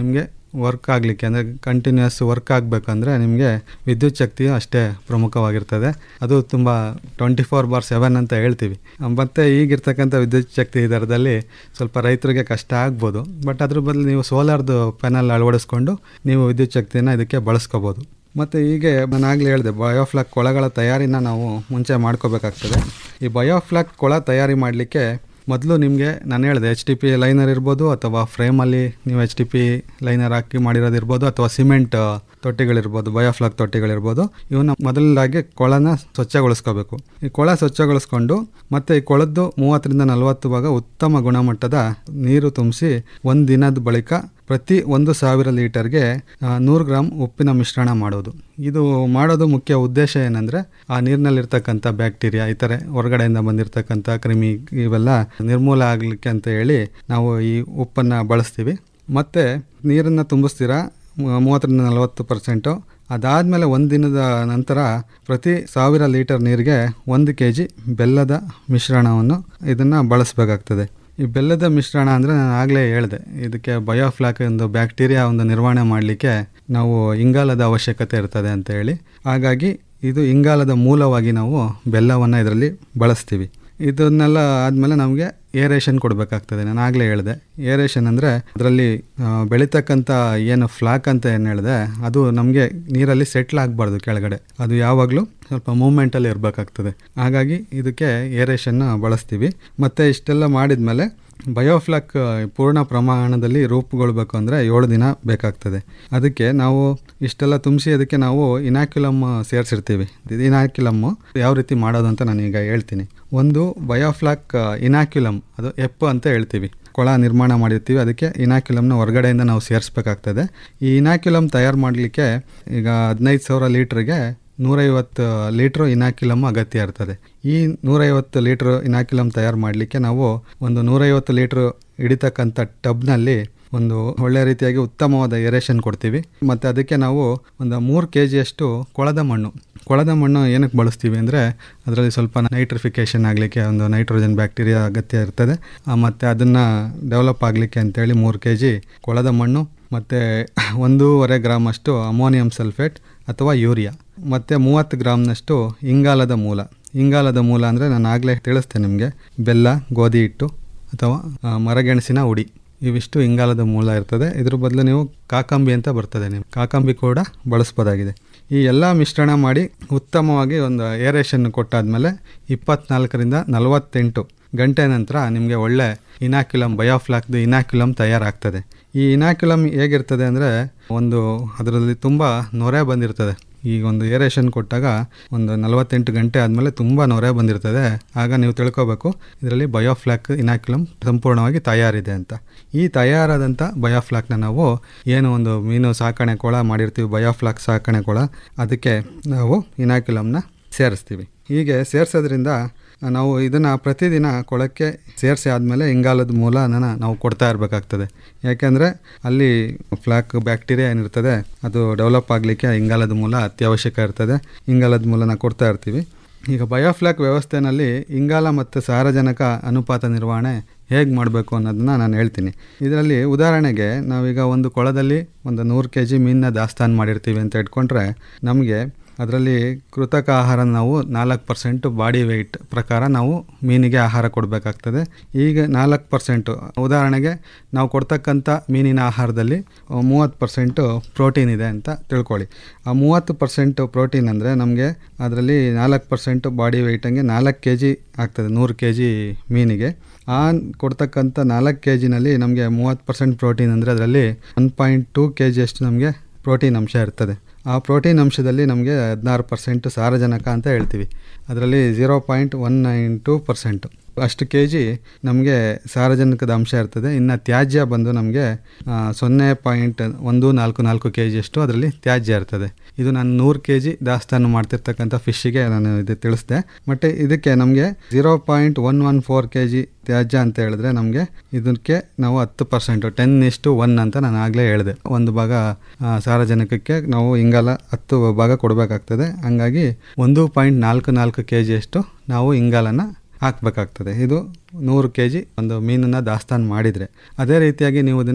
ವರ್ಕ್ ಆಗಲಿಕ್ಕೆ ಅಂದರೆ ಕಂಟಿನ್ಯೂಸ್ ವರ್ಕ್ ಆಗಬೇಕಂದ್ರೆ ನಿಮಗೆ ವಿದ್ಯುತ್ ಶಕ್ತಿಯು ಅಷ್ಟೇ ಪ್ರಮುಖವಾಗಿರ್ತದೆ ಅದು ತುಂಬ ಟ್ವೆಂಟಿ ಫೋರ್ ಬಾರ್ ಸೆವೆನ್ ಅಂತ ಹೇಳ್ತೀವಿ ಮತ್ತು ಈಗಿರ್ತಕ್ಕಂಥ ವಿದ್ಯುತ್ ಶಕ್ತಿ ದರದಲ್ಲಿ ಸ್ವಲ್ಪ ರೈತರಿಗೆ ಕಷ್ಟ ಆಗ್ಬೋದು ಬಟ್ ಅದ್ರ ಬದಲು ನೀವು ಸೋಲಾರ್ದು ಪ್ಯಾನಲ್ ಅಳವಡಿಸ್ಕೊಂಡು ನೀವು ವಿದ್ಯುತ್ ಶಕ್ತಿಯನ್ನು ಇದಕ್ಕೆ ಬಳಸ್ಕೋಬೋದು ಮತ್ತು ಹೀಗೆ ನಾನು ಆಗಲೇ ಹೇಳಿದೆ ಬಯೋಫ್ಲಾಕ್ ಕೊಳಗಳ ತಯಾರಿನ ನಾವು ಮುಂಚೆ ಮಾಡ್ಕೋಬೇಕಾಗ್ತದೆ ಈ ಬಯೋಫ್ಲಾಕ್ ಕೊಳ ತಯಾರಿ ಮಾಡಲಿಕ್ಕೆ ಮೊದಲು ನಿಮಗೆ ನಾನು ಹೇಳಿದೆ ಎಚ್ ಟಿ ಪಿ ಲೈನರ್ ಇರ್ಬೋದು ಅಥವಾ ಫ್ರೇಮಲ್ಲಿ ನೀವು ಎಚ್ ಟಿ ಪಿ ಲೈನರ್ ಹಾಕಿ ಮಾಡಿರೋದಿರ್ಬೋದು ಅಥವಾ ಸಿಮೆಂಟ್ ತೊಟ್ಟಿಗಳಿರ್ಬೋದು ಬಯೋಫ್ಲಾಕ್ ತೊಟ್ಟಿಗಳಿರ್ಬೋದು ಇವನ್ನ ಮೊದಲನೇದಾಗಿ ಕೊಳನ ಸ್ವಚ್ಛಗೊಳಿಸ್ಕೋಬೇಕು ಈ ಕೊಳ ಸ್ವಚ್ಛಗೊಳಿಸ್ಕೊಂಡು ಮತ್ತು ಈ ಕೊಳದ್ದು ಮೂವತ್ತರಿಂದ ನಲವತ್ತು ಭಾಗ ಉತ್ತಮ ಗುಣಮಟ್ಟದ ನೀರು ತುಂಬಿಸಿ ಒಂದು ದಿನದ ಬಳಿಕ ಪ್ರತಿ ಒಂದು ಸಾವಿರ ಲೀಟರ್ಗೆ ನೂರು ಗ್ರಾಮ್ ಉಪ್ಪಿನ ಮಿಶ್ರಣ ಮಾಡೋದು ಇದು ಮಾಡೋದು ಮುಖ್ಯ ಉದ್ದೇಶ ಏನಂದರೆ ಆ ನೀರಿನಲ್ಲಿರ್ತಕ್ಕಂಥ ಬ್ಯಾಕ್ಟೀರಿಯಾ ಇತರೆ ಹೊರಗಡೆಯಿಂದ ಬಂದಿರತಕ್ಕಂಥ ಕ್ರಿಮಿ ಇವೆಲ್ಲ ನಿರ್ಮೂಲ ಆಗಲಿಕ್ಕೆ ಅಂತ ಹೇಳಿ ನಾವು ಈ ಉಪ್ಪನ್ನು ಬಳಸ್ತೀವಿ ಮತ್ತು ನೀರನ್ನು ತುಂಬಿಸ್ತೀರಾ ಮೂ- ಮೂವತ್ತರಿಂದ ನಲವತ್ತು ಪರ್ಸೆಂಟು ಅದಾದಮೇಲೆ ಒಂದು ದಿನದ ನಂತರ ಪ್ರತಿ ಸಾವಿರ ಲೀಟರ್ ನೀರಿಗೆ ಒಂದು ಕೆ ಜಿ ಬೆಲ್ಲದ ಮಿಶ್ರಣವನ್ನು ಇದನ್ನು ಬಳಸಬೇಕಾಗ್ತದೆ ಈ ಬೆಲ್ಲದ ಮಿಶ್ರಣ ಅಂದರೆ ನಾನು ಆಗಲೇ ಹೇಳಿದೆ ಇದಕ್ಕೆ ಬಯೋಫ್ಲಾಕ್ ಒಂದು ಬ್ಯಾಕ್ಟೀರಿಯಾ ಒಂದು ನಿರ್ವಹಣೆ ಮಾಡಲಿಕ್ಕೆ ನಾವು ಇಂಗಾಲದ ಅವಶ್ಯಕತೆ ಇರ್ತದೆ ಅಂತ ಹೇಳಿ ಹಾಗಾಗಿ ಇದು ಇಂಗಾಲದ ಮೂಲವಾಗಿ ನಾವು ಬೆಲ್ಲವನ್ನು ಇದರಲ್ಲಿ ಬಳಸ್ತೀವಿ ಇದನ್ನೆಲ್ಲ ಆದಮೇಲೆ ನಮಗೆ ಏರೇಷನ್ ಕೊಡಬೇಕಾಗ್ತದೆ ನಾನು ಆಗಲೇ ಹೇಳಿದೆ ಏರೇಷನ್ ಅಂದರೆ ಅದರಲ್ಲಿ ಬೆಳೀತಕ್ಕಂಥ ಏನು ಫ್ಲಾಕ್ ಅಂತ ಏನು ಹೇಳಿದೆ ಅದು ನಮಗೆ ನೀರಲ್ಲಿ ಸೆಟ್ಲ್ ಆಗಬಾರ್ದು ಕೆಳಗಡೆ ಅದು ಯಾವಾಗಲೂ ಸ್ವಲ್ಪ ಮೂಮೆಂಟಲ್ಲಿ ಇರಬೇಕಾಗ್ತದೆ ಹಾಗಾಗಿ ಇದಕ್ಕೆ ಏರೇಷನ್ನ ಬಳಸ್ತೀವಿ ಮತ್ತು ಇಷ್ಟೆಲ್ಲ ಮಾಡಿದ್ಮೇಲೆ ಬಯೋಫ್ಲಾಕ್ ಪೂರ್ಣ ಪ್ರಮಾಣದಲ್ಲಿ ರೂಪುಗೊಳ್ಬೇಕು ಅಂದರೆ ಏಳು ದಿನ ಬೇಕಾಗ್ತದೆ ಅದಕ್ಕೆ ನಾವು ಇಷ್ಟೆಲ್ಲ ತುಂಬಿಸಿ ಅದಕ್ಕೆ ನಾವು ಇನಾಕ್ಯುಲಮ್ ಸೇರಿಸಿರ್ತೀವಿ ಇನಾಕ್ಯುಲಮ್ಮು ಯಾವ ರೀತಿ ಮಾಡೋದು ಅಂತ ನಾನೀಗ ಹೇಳ್ತೀನಿ ಒಂದು ಬಯೋಫ್ಲಾಕ್ ಇನಾಕ್ಯುಲಮ್ ಅದು ಎಪ್ ಅಂತ ಹೇಳ್ತೀವಿ ಕೊಳ ನಿರ್ಮಾಣ ಮಾಡಿರ್ತೀವಿ ಅದಕ್ಕೆ ಇನಾಕ್ಯುಲಮ್ನ ಹೊರಗಡೆಯಿಂದ ನಾವು ಸೇರಿಸ್ಬೇಕಾಗ್ತದೆ ಈ ಇನಾಕ್ಯುಲಮ್ ತಯಾರು ಮಾಡಲಿಕ್ಕೆ ಈಗ ಹದಿನೈದು ಸಾವಿರ ಲೀಟ್ರಿಗೆ ನೂರೈವತ್ತು ಲೀಟ್ರ್ ಇನಾಕ್ಯುಲಮ್ ಅಗತ್ಯ ಇರ್ತದೆ ಈ ನೂರೈವತ್ತು ಲೀಟ್ರ್ ಇನಾಕ್ಯುಲಮ್ ತಯಾರು ಮಾಡಲಿಕ್ಕೆ ನಾವು ಒಂದು ನೂರೈವತ್ತು ಲೀಟ್ರ್ ಹಿಡಿತಕ್ಕಂಥ ಟಬ್ನಲ್ಲಿ ಒಂದು ಒಳ್ಳೆ ರೀತಿಯಾಗಿ ಉತ್ತಮವಾದ ಏರೇಷನ್ ಕೊಡ್ತೀವಿ ಮತ್ತು ಅದಕ್ಕೆ ನಾವು ಒಂದು ಮೂರು ಕೆ ಜಿಯಷ್ಟು ಕೊಳದ ಮಣ್ಣು ಕೊಳದ ಮಣ್ಣು ಏನಕ್ಕೆ ಬಳಸ್ತೀವಿ ಅಂದರೆ ಅದರಲ್ಲಿ ಸ್ವಲ್ಪ ನೈಟ್ರಿಫಿಕೇಷನ್ ಆಗಲಿಕ್ಕೆ ಒಂದು ನೈಟ್ರೋಜನ್ ಬ್ಯಾಕ್ಟೀರಿಯಾ ಅಗತ್ಯ ಇರ್ತದೆ ಮತ್ತು ಅದನ್ನು ಡೆವಲಪ್ ಆಗಲಿಕ್ಕೆ ಅಂತೇಳಿ ಮೂರು ಕೆ ಜಿ ಕೊಳದ ಮಣ್ಣು ಮತ್ತು ಒಂದೂವರೆ ಗ್ರಾಮ್ ಅಷ್ಟು ಅಮೋನಿಯಂ ಸಲ್ಫೇಟ್ ಅಥವಾ ಯೂರಿಯಾ ಮತ್ತು ಮೂವತ್ತು ಗ್ರಾಮ್ನಷ್ಟು ಇಂಗಾಲದ ಮೂಲ ಇಂಗಾಲದ ಮೂಲ ಅಂದರೆ ನಾನು ಆಗಲೇ ತಿಳಿಸ್ತೇನೆ ನಿಮಗೆ ಬೆಲ್ಲ ಗೋಧಿ ಹಿಟ್ಟು ಅಥವಾ ಆ, ಮರಗೆಣಸಿನ ಹುಡಿ ಇವಿಷ್ಟು ಇಂಗಾಲದ ಮೂಲ ಇರ್ತದೆ ಇದ್ರ ಬದಲು ನೀವು ಕಾಕಂಬಿ ಅಂತ ಬರ್ತದೆ ನೀವು ಕಾಕಂಬಿ ಕೂಡ ಬಳಸ್ಬೋದಾಗಿದೆ ಈ ಎಲ್ಲ ಮಿಶ್ರಣ ಮಾಡಿ ಉತ್ತಮವಾಗಿ ಒಂದು ಏರೇಷನ್ ಕೊಟ್ಟಾದ್ಮೇಲೆ ಇಪ್ಪತ್ನಾಲ್ಕರಿಂದ ನಲವತ್ತೆಂಟು ಗಂಟೆ ನಂತರ ನಿಮಗೆ ಒಳ್ಳೆ ಇನಾಕ್ಯುಲಮ್ ಬಯೋಫ್ಲಾಕ್ದು ಇನಾಕ್ಯುಲಮ್ ತಯಾರಾಗ್ತದೆ ಈ ಇನಾಕ್ಯುಲಮ್ ಹೇಗಿರ್ತದೆ ಅಂದರೆ ಒಂದು ಅದರಲ್ಲಿ ತುಂಬ ನೊರೆ ಬಂದಿರ್ತದೆ ಈಗ ಒಂದು ಏರೇಷನ್ ಕೊಟ್ಟಾಗ ಒಂದು ನಲವತ್ತೆಂಟು ಗಂಟೆ ಆದಮೇಲೆ ತುಂಬ ನೊರೆ ಬಂದಿರ್ತದೆ ಆಗ ನೀವು ತಿಳ್ಕೊಬೇಕು ಇದರಲ್ಲಿ ಬಯೋಫ್ಲಾಕ್ ಇನಾಕ್ಯುಲಮ್ ಸಂಪೂರ್ಣವಾಗಿ ತಯಾರಿದೆ ಅಂತ ಈ ತಯಾರಾದಂಥ ಬಯೋಫ್ಲಾಕ್ನ ನಾವು ಏನು ಒಂದು ಮೀನು ಸಾಕಣೆ ಕೊಳ ಮಾಡಿರ್ತೀವಿ ಬಯೋಫ್ಲಾಕ್ ಸಾಕಣೆ ಕೊಳ ಅದಕ್ಕೆ ನಾವು ಇನಾಕ್ಯುಲಮ್ನ ಸೇರಿಸ್ತೀವಿ ಹೀಗೆ ಸೇರಿಸೋದ್ರಿಂದ ನಾವು ಇದನ್ನು ಪ್ರತಿದಿನ ಕೊಳಕ್ಕೆ ಸೇರಿಸಿ ಆದಮೇಲೆ ಇಂಗಾಲದ ಮೂಲನ ನಾವು ಕೊಡ್ತಾ ಇರಬೇಕಾಗ್ತದೆ ಯಾಕೆಂದರೆ ಅಲ್ಲಿ ಫ್ಲಾಕ್ ಬ್ಯಾಕ್ಟೀರಿಯಾ ಏನಿರ್ತದೆ ಅದು ಡೆವಲಪ್ ಆಗಲಿಕ್ಕೆ ಇಂಗಾಲದ ಮೂಲ ಅತ್ಯವಶ್ಯಕ ಇರ್ತದೆ ಇಂಗಾಲದ ಮೂಲನ ಕೊಡ್ತಾ ಇರ್ತೀವಿ ಈಗ ಬಯೋಫ್ಲಾಕ್ ವ್ಯವಸ್ಥೆನಲ್ಲಿ ಇಂಗಾಲ ಮತ್ತು ಸಾರಜನಕ ಅನುಪಾತ ನಿರ್ವಹಣೆ ಹೇಗೆ ಮಾಡಬೇಕು ಅನ್ನೋದನ್ನ ನಾನು ಹೇಳ್ತೀನಿ ಇದರಲ್ಲಿ ಉದಾಹರಣೆಗೆ ನಾವೀಗ ಒಂದು ಕೊಳದಲ್ಲಿ ಒಂದು ನೂರು ಕೆ ಜಿ ಮೀನನ್ನ ದಾಸ್ತಾನು ಮಾಡಿರ್ತೀವಿ ಅಂತ ಇಟ್ಕೊಂಡ್ರೆ ನಮಗೆ ಅದರಲ್ಲಿ ಕೃತಕ ಆಹಾರ ನಾವು ನಾಲ್ಕು ಪರ್ಸೆಂಟು ಬಾಡಿ ವೆಯ್ಟ್ ಪ್ರಕಾರ ನಾವು ಮೀನಿಗೆ ಆಹಾರ ಕೊಡಬೇಕಾಗ್ತದೆ ಈಗ ನಾಲ್ಕು ಪರ್ಸೆಂಟು ಉದಾಹರಣೆಗೆ ನಾವು ಕೊಡ್ತಕ್ಕಂಥ ಮೀನಿನ ಆಹಾರದಲ್ಲಿ ಮೂವತ್ತು ಪರ್ಸೆಂಟು ಪ್ರೋಟೀನ್ ಇದೆ ಅಂತ ತಿಳ್ಕೊಳ್ಳಿ ಆ ಮೂವತ್ತು ಪರ್ಸೆಂಟು ಪ್ರೋಟೀನ್ ಅಂದರೆ ನಮಗೆ ಅದರಲ್ಲಿ ನಾಲ್ಕು ಪರ್ಸೆಂಟು ಬಾಡಿ ವೆಯ್ಟಂಗೆ ನಾಲ್ಕು ಕೆ ಜಿ ಆಗ್ತದೆ ನೂರು ಕೆ ಜಿ ಮೀನಿಗೆ ಆ ಕೊಡ್ತಕ್ಕಂಥ ನಾಲ್ಕು ಕೆ ಜಿನಲ್ಲಿ ನಮಗೆ ಮೂವತ್ತು ಪರ್ಸೆಂಟ್ ಪ್ರೋಟೀನ್ ಅಂದರೆ ಅದರಲ್ಲಿ ಒನ್ ಪಾಯಿಂಟ್ ಟೂ ಕೆ ಜಿಯಷ್ಟು ನಮಗೆ ಪ್ರೋಟೀನ್ ಅಂಶ ಇರ್ತದೆ ಆ ಪ್ರೋಟೀನ್ ಅಂಶದಲ್ಲಿ ನಮಗೆ ಹದಿನಾರು ಪರ್ಸೆಂಟ್ ಸಾರಜನಕ ಅಂತ ಹೇಳ್ತೀವಿ ಅದರಲ್ಲಿ zero point one nine two percent ಅಷ್ಟು ಕೆ ಜಿ ನಮಗೆ ಸಾರಜನಕದ ಅಂಶ ಇರ್ತದೆ ಇನ್ನು ತ್ಯಾಜ್ಯ ಬಂದು ನಮಗೆ ಆ, ಸೊನ್ನೆ ಪಾಯಿಂಟ್ ಒಂದು ನಾಲ್ಕು ನಾಲ್ಕು ಕೆ ಜಿಯಷ್ಟು ಅದರಲ್ಲಿ ತ್ಯಾಜ್ಯ ಇರ್ತದೆ ಇದು ನಾನು ನೂರು ಕೆ ಜಿ ದಾಸ್ತಾನು ಮಾಡ್ತಿರ್ತಕ್ಕಂಥ ಫಿಶ್ಶಿಗೆ ನಾನು ಇದು ತಿಳಿಸ್ದೆ ಮತ್ತು ಇದಕ್ಕೆ ನಮಗೆ zero point one one four K G ತ್ಯಾಜ್ಯ ಅಂತ ಹೇಳಿದ್ರೆ ನಮಗೆ ಇದಕ್ಕೆ ನಾವು ಹತ್ತು ಪರ್ಸೆಂಟು ಟೆನ್ ಇಷ್ಟು ಒನ್ ಅಂತ ನಾನು ಆಗಲೇ ಹೇಳಿದೆ ಒಂದು ಭಾಗ ಆ, ಸಾರಜನಕಕ್ಕೆ ನಾವು ಇಂಗಾಲ ಹತ್ತು ಭಾಗ ಕೊಡಬೇಕಾಗ್ತದೆ ಹಂಗಾಗಿ ಒಂದು ಪಾಯಿಂಟ್ ನಾಲ್ಕು ನಾಲ್ಕು ಕೆ ಜಿಯಷ್ಟು ನಾವು ಇಂಗಾಲನ ಹಾಕಬೇಕಾಗ್ತದೆ ಇದು ನೂರು ಕೆ ಜಿ ಒಂದು ಮೀನನ್ನು ದಾಸ್ತಾನು ಮಾಡಿದರೆ ಅದೇ ರೀತಿಯಾಗಿ ನೀವು ಇದನ್ನು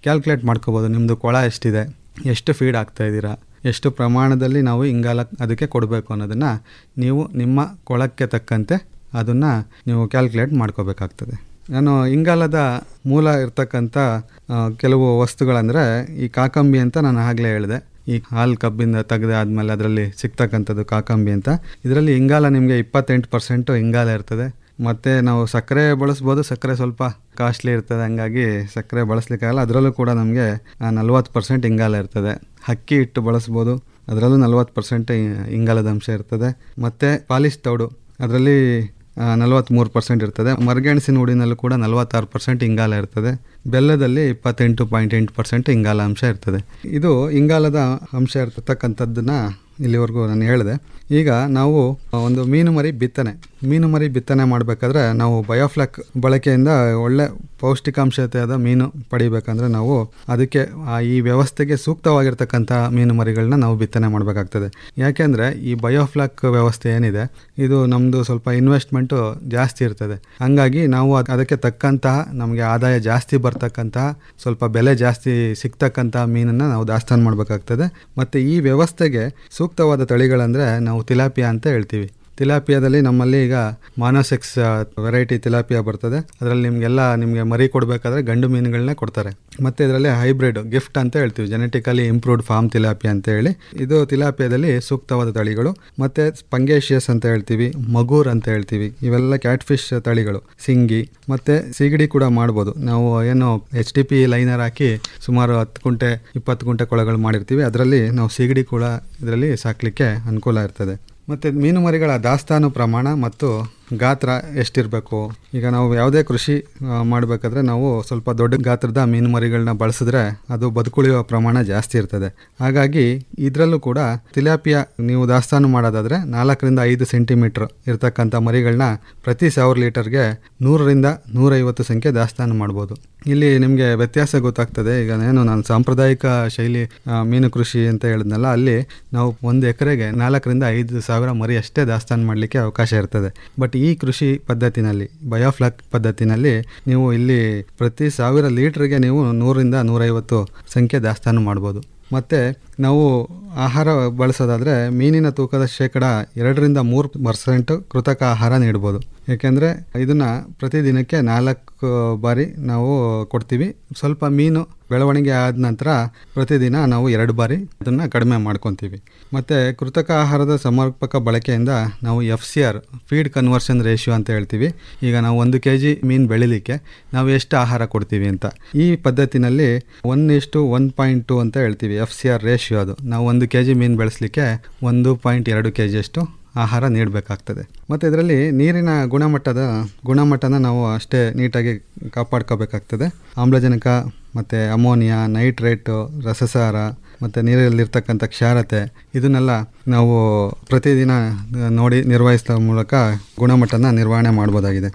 ಕ್ಯಾಲ್ಕುಲೇಟ್ ಮಾಡ್ಕೋಬೋದು ನಿಮ್ಮದು ಕೊಳ ಎಷ್ಟಿದೆ ಎಷ್ಟು ಫೀಡ್ ಆಗ್ತಾ ಇದ್ದೀರಾ ಎಷ್ಟು ಪ್ರಮಾಣದಲ್ಲಿ ನಾವು ಇಂಗಾಲ ಅದಕ್ಕೆ ಕೊಡಬೇಕು ಅನ್ನೋದನ್ನು ನೀವು ನಿಮ್ಮ ಕೊಳಕ್ಕೆ ತಕ್ಕಂತೆ ಅದನ್ನು ನೀವು ಕ್ಯಾಲ್ಕುಲೇಟ್ ಮಾಡ್ಕೋಬೇಕಾಗ್ತದೆ ನಾನು ಇಂಗಾಲದ ಮೂಲ ಇರ್ತಕ್ಕಂಥ ಆ, ಕೆಲವು ವಸ್ತುಗಳಂದರೆ ಈ ಕಾಕಂಬಿ ಅಂತ ನಾನು ಆಗಲೇ ಹೇಳಿದೆ ಈ ಹಾಲು ಕಬ್ಬಿಂದ ತೆಗೆದು ಆದಮೇಲೆ ಅದರಲ್ಲಿ ಸಿಗ್ತಕ್ಕಂಥದ್ದು ಕಾಕಂಬಿ ಅಂತ ಇದರಲ್ಲಿ ಇಂಗಾಲ ನಿಮಗೆ ಇಪ್ಪತ್ತೆಂಟು ಪರ್ಸೆಂಟು ಇಂಗಾಲ ಇರ್ತದೆ ಮತ್ತು ನಾವು ಸಕ್ಕರೆ ಬಳಸ್ಬೋದು ಸಕ್ಕರೆ ಸ್ವಲ್ಪ ಕಾಸ್ಟ್ಲಿ ಇರ್ತದೆ ಹಂಗಾಗಿ ಸಕ್ಕರೆ ಬಳಸ್ಲಿಕ್ಕಾಗಲ್ಲ ಅದರಲ್ಲೂ ಕೂಡ ನಮಗೆ ನಲ್ವತ್ತು ಪರ್ಸೆಂಟ್ ಇಂಗಾಲ ಇರ್ತದೆ ಅಕ್ಕಿ ಹಿಟ್ಟು ಬಳಸ್ಬೋದು ಅದರಲ್ಲೂ ನಲ್ವತ್ತು ಪರ್ಸೆಂಟ್ ಇಂಗಾಲದ ಅಂಶ ಇರ್ತದೆ ಮತ್ತು ಪಾಲಿಶ್ ತೌಡು ಅದರಲ್ಲಿ ನಲವತ್ತ್ಮೂರು ಪರ್ಸೆಂಟ್ ಇರ್ತದೆ ಮರಗೆಣಸಿನ ಹುಡಿನಲ್ಲೂ ಕೂಡ ನಲವತ್ತಾರು ಪರ್ಸೆಂಟ್ ಇಂಗಾಲ ಇರ್ತದೆ ಬೆಲ್ಲದಲ್ಲಿ ಇಪ್ಪತ್ತೆಂಟು ಪಾಯಿಂಟ್ ಎಂಟು ಪರ್ಸೆಂಟ್ ಇಂಗಾಲ ಅಂಶ ಇರ್ತದೆ ಇದು ಇಂಗಾಲದ ಅಂಶ ಇರ್ತಕ್ಕಂಥದ್ದನ್ನು ಇಲ್ಲಿವರೆಗೂ ನಾನು ಹೇಳಿದೆ ಈಗ ನಾವು ಒಂದು ಮೀನು ಮರಿ ಬಿತ್ತನೆ ಮೀನು ಮರಿ ಬಿತ್ತನೆ ಮಾಡಬೇಕಾದ್ರೆ ನಾವು ಬಯೋಫ್ಲಾಕ್ ಬಳಕೆಯಿಂದ ಒಳ್ಳೆ ಪೌಷ್ಟಿಕಾಂಶತೆಯಾದ ಮೀನು ಪಡಿಬೇಕಂದ್ರೆ ನಾವು ಅದಕ್ಕೆ ಆ ಈ ವ್ಯವಸ್ಥೆಗೆ ಸೂಕ್ತವಾಗಿರ್ತಕ್ಕಂಥ ಮೀನು ಮರಿಗಳನ್ನ ನಾವು ಬಿತ್ತನೆ ಮಾಡಬೇಕಾಗ್ತದೆ ಯಾಕೆಂದರೆ ಈ ಬಯೋಫ್ಲಾಕ್ ವ್ಯವಸ್ಥೆ ಏನಿದೆ ಇದು ನಮ್ಮದು ಸ್ವಲ್ಪ ಇನ್ವೆಸ್ಟ್ಮೆಂಟು ಜಾಸ್ತಿ ಇರ್ತದೆ ಹಂಗಾಗಿ ನಾವು ಅದ್- ಅದಕ್ಕೆ ತಕ್ಕಂತಹ ನಮಗೆ ಆದಾಯ ಜಾಸ್ತಿ ಬರ್ತಕ್ಕಂತಹ ಸ್ವಲ್ಪ ಬೆಲೆ ಜಾಸ್ತಿ ಸಿಗ್ತಕ್ಕಂತಹ ಮೀನನ್ನು ನಾವು ದಾಸ್ತಾನು ಮಾಡಬೇಕಾಗ್ತದೆ ಮತ್ತು ಈ ವ್ಯವಸ್ಥೆಗೆ ಸೂಕ್ತವಾದ ತಳಿಗಳಂದರೆ ನಾವು ತಿಲಾಪಿಯಾ ಅಂತ ಹೇಳ್ತೀವಿ ತಿಲಾಪಿಯಾದಲ್ಲಿ ನಮ್ಮಲ್ಲಿ ಈಗ ಮಾನೋಸೆಕ್ಸ್ ವೆರೈಟಿ ತಿಲಾಪಿಯಾ ಬರ್ತದೆ ಅದರಲ್ಲಿ ನಿಮಗೆಲ್ಲ ನಿಮಗೆ ಮರಿ ಕೊಡಬೇಕಾದ್ರೆ ಗಂಡು ಮೀನುಗಳನ್ನೇ ಕೊಡ್ತಾರೆ ಮತ್ತು ಇದರಲ್ಲಿ ಹೈಬ್ರಿಡ್ ಗಿಫ್ಟ್ ಅಂತ ಹೇಳ್ತೀವಿ ಜೆನೆಟಿಕಲಿ ಇಂಪ್ರೂವ್ಡ್ ಫಾರ್ಮ್ ತಿಲಾಪಿಯಾ ಅಂತ ಹೇಳಿ ಇದು ತಿಲಾಪಿಯಾದಲ್ಲಿ ಸೂಕ್ತವಾದ ತಳಿಗಳು ಮತ್ತು ಸ್ಪಂಗೇಶಿಯಸ್ ಅಂತ ಹೇಳ್ತೀವಿ ಮಗೂರ್ ಅಂತ ಹೇಳ್ತೀವಿ ಇವೆಲ್ಲ ಕ್ಯಾಟ್ ಫಿಶ್ ತಳಿಗಳು ಸಿಂಗಿ ಮತ್ತು ಸಿಗಡಿ ಕೂಡ ಮಾಡ್ಬೋದು ನಾವು ಏನು ಎಚ್ ಟಿ ಪಿ ಲೈನರ್ ಹಾಕಿ ಸುಮಾರು ಹತ್ತು ಕುಂಟೆ ಇಪ್ಪತ್ತು ಕುಂಟೆ ಕೊಳಗಳು ಮಾಡಿರ್ತೀವಿ ಅದರಲ್ಲಿ ನಾವು ಸಿಗಡಿ ಕೂಡ ಇದರಲ್ಲಿ ಸಾಕಲಿಕ್ಕೆ ಅನುಕೂಲ ಇರ್ತದೆ ಮತ್ತು ಮೀನು ಮರಿಗಳ ದಾಸ್ತಾನು ಪ್ರಮಾಣ ಮತ್ತು ಗಾತ್ರ ಎಷ್ಟಿರಬೇಕು ಈಗ ನಾವು ಯಾವುದೇ ಕೃಷಿ ಮಾಡಬೇಕಾದ್ರೆ ನಾವು ಸ್ವಲ್ಪ ದೊಡ್ಡ ಗಾತ್ರದ ಮೀನು ಮರಿಗಳನ್ನ ಬಳಸಿದ್ರೆ ಅದು ಬದುಕುಳಿಯುವ ಪ್ರಮಾಣ ಜಾಸ್ತಿ ಇರ್ತದೆ ಹಾಗಾಗಿ ಇದರಲ್ಲೂ ಕೂಡ ತಿಲಾಪಿಯಾ ನೀವು ದಾಸ್ತಾನು ಮಾಡೋದಾದರೆ ನಾಲ್ಕರಿಂದ ಐದು ಸೆಂಟಿಮೀಟ್ರ್ ಇರ್ತಕ್ಕಂಥ ಮರಿಗಳನ್ನ ಪ್ರತಿ ಸಾವಿರ ಲೀಟರ್ಗೆ ನೂರರಿಂದ ನೂರೈವತ್ತು ಸಂಖ್ಯೆ ದಾಸ್ತಾನು ಮಾಡ್ಬೋದು ಇಲ್ಲಿ ನಿಮಗೆ ವ್ಯತ್ಯಾಸ ಗೊತ್ತಾಗ್ತದೆ ಈಗ ಏನು ನಾನು ಸಾಂಪ್ರದಾಯಿಕ ಶೈಲಿ ಆ, ಮೀನು ಕೃಷಿ ಅಂತ ಹೇಳಿದ್ನಲ್ಲ ಅಲ್ಲಿ ನಾವು ಒಂದು ಎಕರೆಗೆ ನಾಲ್ಕರಿಂದ ಐದು ಸಾವಿರ ಮರಿ ಅಷ್ಟೇ ದಾಸ್ತಾನು ಮಾಡಲಿಕ್ಕೆ ಅವಕಾಶ ಇರ್ತದೆ ಬಟ್ ಈ ಕೃಷಿ ಪದ್ಧತಿನಲ್ಲಿ ಬಯೋಫ್ಲಾಕ್ ಪದ್ಧತಿನಲ್ಲಿ ನೀವು ಇಲ್ಲಿ ಪ್ರತಿ ಸಾವಿರ ಲೀಟ್ರಿಗೆ ನೀವು ನೂರಿಂದ ನೂರೈವತ್ತು ಸಂಖ್ಯೆ ದಾಸ್ತಾನು ಮಾಡ್ಬೋದು ಮತ್ತು ನಾವು ಆಹಾರ ಬಳಸೋದಾದರೆ ಮೀನಿನ ತೂಕದ ಶೇಕಡ ಎರಡರಿಂದ ಮೂರು ಪರ್ಸೆಂಟ್ ಕೃತಕ ಆಹಾರ ನೀಡ್ಬೋದು ಏಕೆಂದರೆ ಇದನ್ನು ಪ್ರತಿದಿನಕ್ಕೆ ನಾಲ್ಕು ಬಾರಿ ನಾವು ಕೊಡ್ತೀವಿ ಸ್ವಲ್ಪ ಮೀನು ಬೆಳವಣಿಗೆ ಆದ ನಂತರ ಪ್ರತಿದಿನ ನಾವು ಎರಡು ಬಾರಿ ಅದನ್ನು ಕಡಿಮೆ ಮಾಡ್ಕೊತೀವಿ ಮತ್ತು ಕೃತಕ ಆಹಾರದ ಸಮರ್ಪಕ ಬಳಕೆಯಿಂದ ನಾವು F C R feed conversion ratio ಅಂತ ಹೇಳ್ತೀವಿ ಈಗ ನಾವು ಒಂದು ಕೆ ಜಿ ಮೀನು ಬೆಳಿಲಿಕ್ಕೆ ನಾವು ಎಷ್ಟು ಆಹಾರ ಕೊಡ್ತೀವಿ ಅಂತ ಈ ಪದ್ಧತಿನಲ್ಲಿ ಒನ್ ಇಷ್ಟು ಒನ್ ಪಾಯಿಂಟ್ ಟು ಅಂತ ಹೇಳ್ತೀವಿ ಎಫ್ ಸಿ ಆರ್ ರೇಷಿಯೋ ಅದು ನಾವು ಒಂದು ಕೆ ಜಿ ಮೀನು ಬೆಳೆಸಲಿಕ್ಕೆ ಒಂದು ಪಾಯಿಂಟ್ ಎರಡು ಕೆ ಜಿಯಷ್ಟು ಆಹಾರ ನೀಡಬೇಕಾಗ್ತದೆ ಮತ್ತು ಇದರಲ್ಲಿ ನೀರಿನ ಗುಣಮಟ್ಟದ ಗುಣಮಟ್ಟನ ನಾವು ಅಷ್ಟೇ ನೀಟಾಗಿ ಕಾಪಾಡ್ಕೋಬೇಕಾಗ್ತದೆ ಆಮ್ಲಜನಕ ಮತ್ತು ಅಮೋನಿಯಾ ನೈಟ್ರೇಟು ರಸಸಾರ ಮತ್ತು ನೀರಲ್ಲಿರ್ತಕ್ಕಂಥ ಕ್ಷಾರತೆ ಇದನ್ನೆಲ್ಲ ನಾವು ಪ್ರತಿದಿನ ನೋಡಿ ನಿರ್ವಹಿಸುವ ಮೂಲಕ ಗುಣಮಟ್ಟನ ನಿರ್ವಹಣೆ ಮಾಡ್ಬೋದಾಗಿದೆ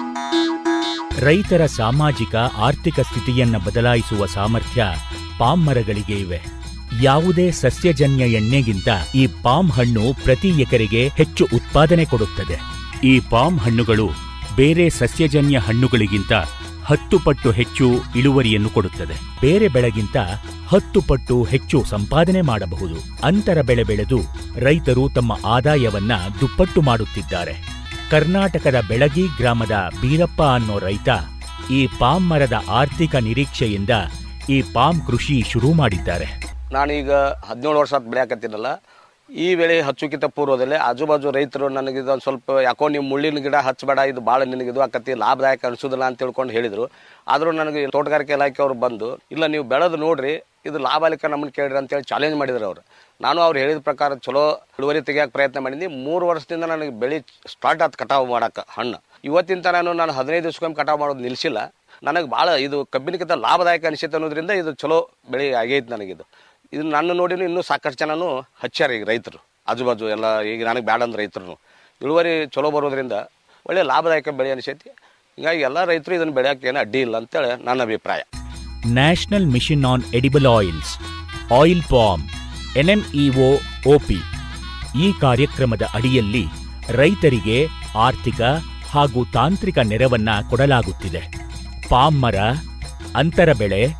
ರೈತರ ಸಾಮಾಜಿಕ ಆರ್ಥಿಕ ಸ್ಥಿತಿಯನ್ನ ಬದಲಾಯಿಸುವ ಸಾಮರ್ಥ್ಯ ಪಾಮ್ ಮರಗಳಿಗೆ ಇವೆ ಯಾವುದೇ ಸಸ್ಯಜನ್ಯ ಎಣ್ಣೆಗಿಂತ ಈ ಪಾಮ್ ಹಣ್ಣು ಪ್ರತಿ ಎಕರೆಗೆ ಹೆಚ್ಚು ಉತ್ಪಾದನೆ ಕೊಡುತ್ತದೆ ಈ ಪಾಮ್ ಹಣ್ಣುಗಳು ಬೇರೆ ಸಸ್ಯಜನ್ಯ ಹಣ್ಣುಗಳಿಗಿಂತ ಹತ್ತು ಪಟ್ಟು ಹೆಚ್ಚು ಇಳುವರಿಯನ್ನು ಕೊಡುತ್ತದೆ ಬೇರೆ ಬೆಳೆಗಿಂತ ಹತ್ತು ಪಟ್ಟು ಹೆಚ್ಚು ಸಂಪಾದನೆ ಮಾಡಬಹುದು ಅಂತರ ಬೆಳೆ ಬೆಳೆದು ರೈತರು ತಮ್ಮ ಆದಾಯವನ್ನ ದುಪ್ಪಟ್ಟು ಮಾಡುತ್ತಿದ್ದಾರೆ ಕರ್ನಾಟಕದ ಬೆಳಗಿ ಗ್ರಾಮದ ಬೀರಪ್ಪ ಅನ್ನೋ ರೈತ ಈ ಪಾಮ್ ಮರದ ಆರ್ಥಿಕ ನಿರೀಕ್ಷೆಯಿಂದ ಈ ಪಾಮ್ ಕೃಷಿ ಶುರು ಮಾಡಿದ್ದಾರೆ
ನಾನೀಗ ಹದಿನೇಳು ವರ್ಷ ಬೆಳೆಯಾಕತ್ತೀನಲ್ಲ ಈ ಬೆಳೆ ಹಚ್ಚುಕಿತ ಪೂರ್ವದಲ್ಲೇ ಆಜು ಬಾಜು ರೈತರು ನನಗೆ ಇದೊಂದು ಸ್ವಲ್ಪ ಯಾಕೋ ನೀವು ಮುಳ್ಳಿನ ಗಿಡ ಹಚ್ಚಬೇಡ ಇದು ಭಾಳ ನಿನಗೆ ಇದು ಆಕತಿ ಲಾಭದಾಯಕ ಅನಿಸೋದಿಲ್ಲ ಅಂತ ತಿಳ್ಕೊಂಡು ಹೇಳಿದರು ಆದರೂ ನನಗೆ ತೋಟಗಾರಿಕೆ ಇಲಾಖೆಯವರು ಬಂದು ಇಲ್ಲ ನೀವು ಬೆಳೆದು ನೋಡ್ರಿ ಇದು ಲಾಭ ಅಲಿಕ ನಮ್ಮನ್ನು ಕೇಳ್ರಿ ಅಂತೇಳಿ ಚಾಲೆಂಜ್ ಮಾಡಿದ್ರು ಅವರು ನಾನು ಅವ್ರು ಹೇಳಿದ ಪ್ರಕಾರ ಚಲೋ ಇಳುವರಿ ತೆಗಿಯೋಕೆ ಪ್ರಯತ್ನ ಮಾಡಿದ್ನಿ ಮೂರು ವರ್ಷದಿಂದ ನನಗೆ ಬೆಳೆ ಸ್ಟಾರ್ಟ್ ಆಯ್ತು ಕಟಾವು ಮಾಡಕ್ಕೆ ಹಣ್ಣು ಇವತ್ತಿನ ನಾನು ನಾನು ಹದಿನೈದು ದಿವ್ಸಕ್ಕೊಮ್ಮೆ ಕಟಾವು ಮಾಡೋದು ನಿಲ್ಲಿಸಿಲ್ಲ ನನಗೆ ಭಾಳ ಇದು ಕಬ್ಬಿನಕ್ಕಿಂತ ಲಾಭದಾಯಕ ಅನಿಸುತ್ತೆ ಅನ್ನೋದ್ರಿಂದ ಇದು ಚಲೋ ಬೆಳೆ ಆಗೈತೆ ನನಗಿದು ಇದು ನನ್ನ ನೋಡಿನೂ ಇನ್ನೂ ಸಾಕಷ್ಟು ಜನನು ಹಚ್ಚಾರ ಈಗ ರೈತರು ಆಜು ಬಾಜು ಎಲ್ಲ ಈಗ ನನಗೆ ಬ್ಯಾಡ ಅಂದ್ರೆ ರೈತರು ಇಳುವರಿ ಚಲೋ ಬರೋದ್ರಿಂದ ಒಳ್ಳೆ ಲಾಭದಾಯಕ ಬೆಳೆ ಅನಿಸೈತಿ ಹೀಗಾಗಿ ಎಲ್ಲ ರೈತರು ಇದನ್ನು ಬೆಳೆಯೋಕೆ ಏನು ಅಡ್ಡಿ ಇಲ್ಲ ಅಂತೇಳಿ ನನ್ನ ಅಭಿಪ್ರಾಯ
national mission on edible oils oil palm NMEO OP ಈ ಕಾರ್ಯಕ್ರಮದ ಅಡಿಯಲ್ಲಿ ರೈತರಿಗೆ ಆರ್ಥಿಕ ಹಾಗೂ ತಾಂತ್ರಿಕ ನೆರವನ್ನ ಕೊಡಲಾಗುತ್ತಿದೆ ಪಾಮ್ ಮರ ಅಂತರ ಬೆಳೆ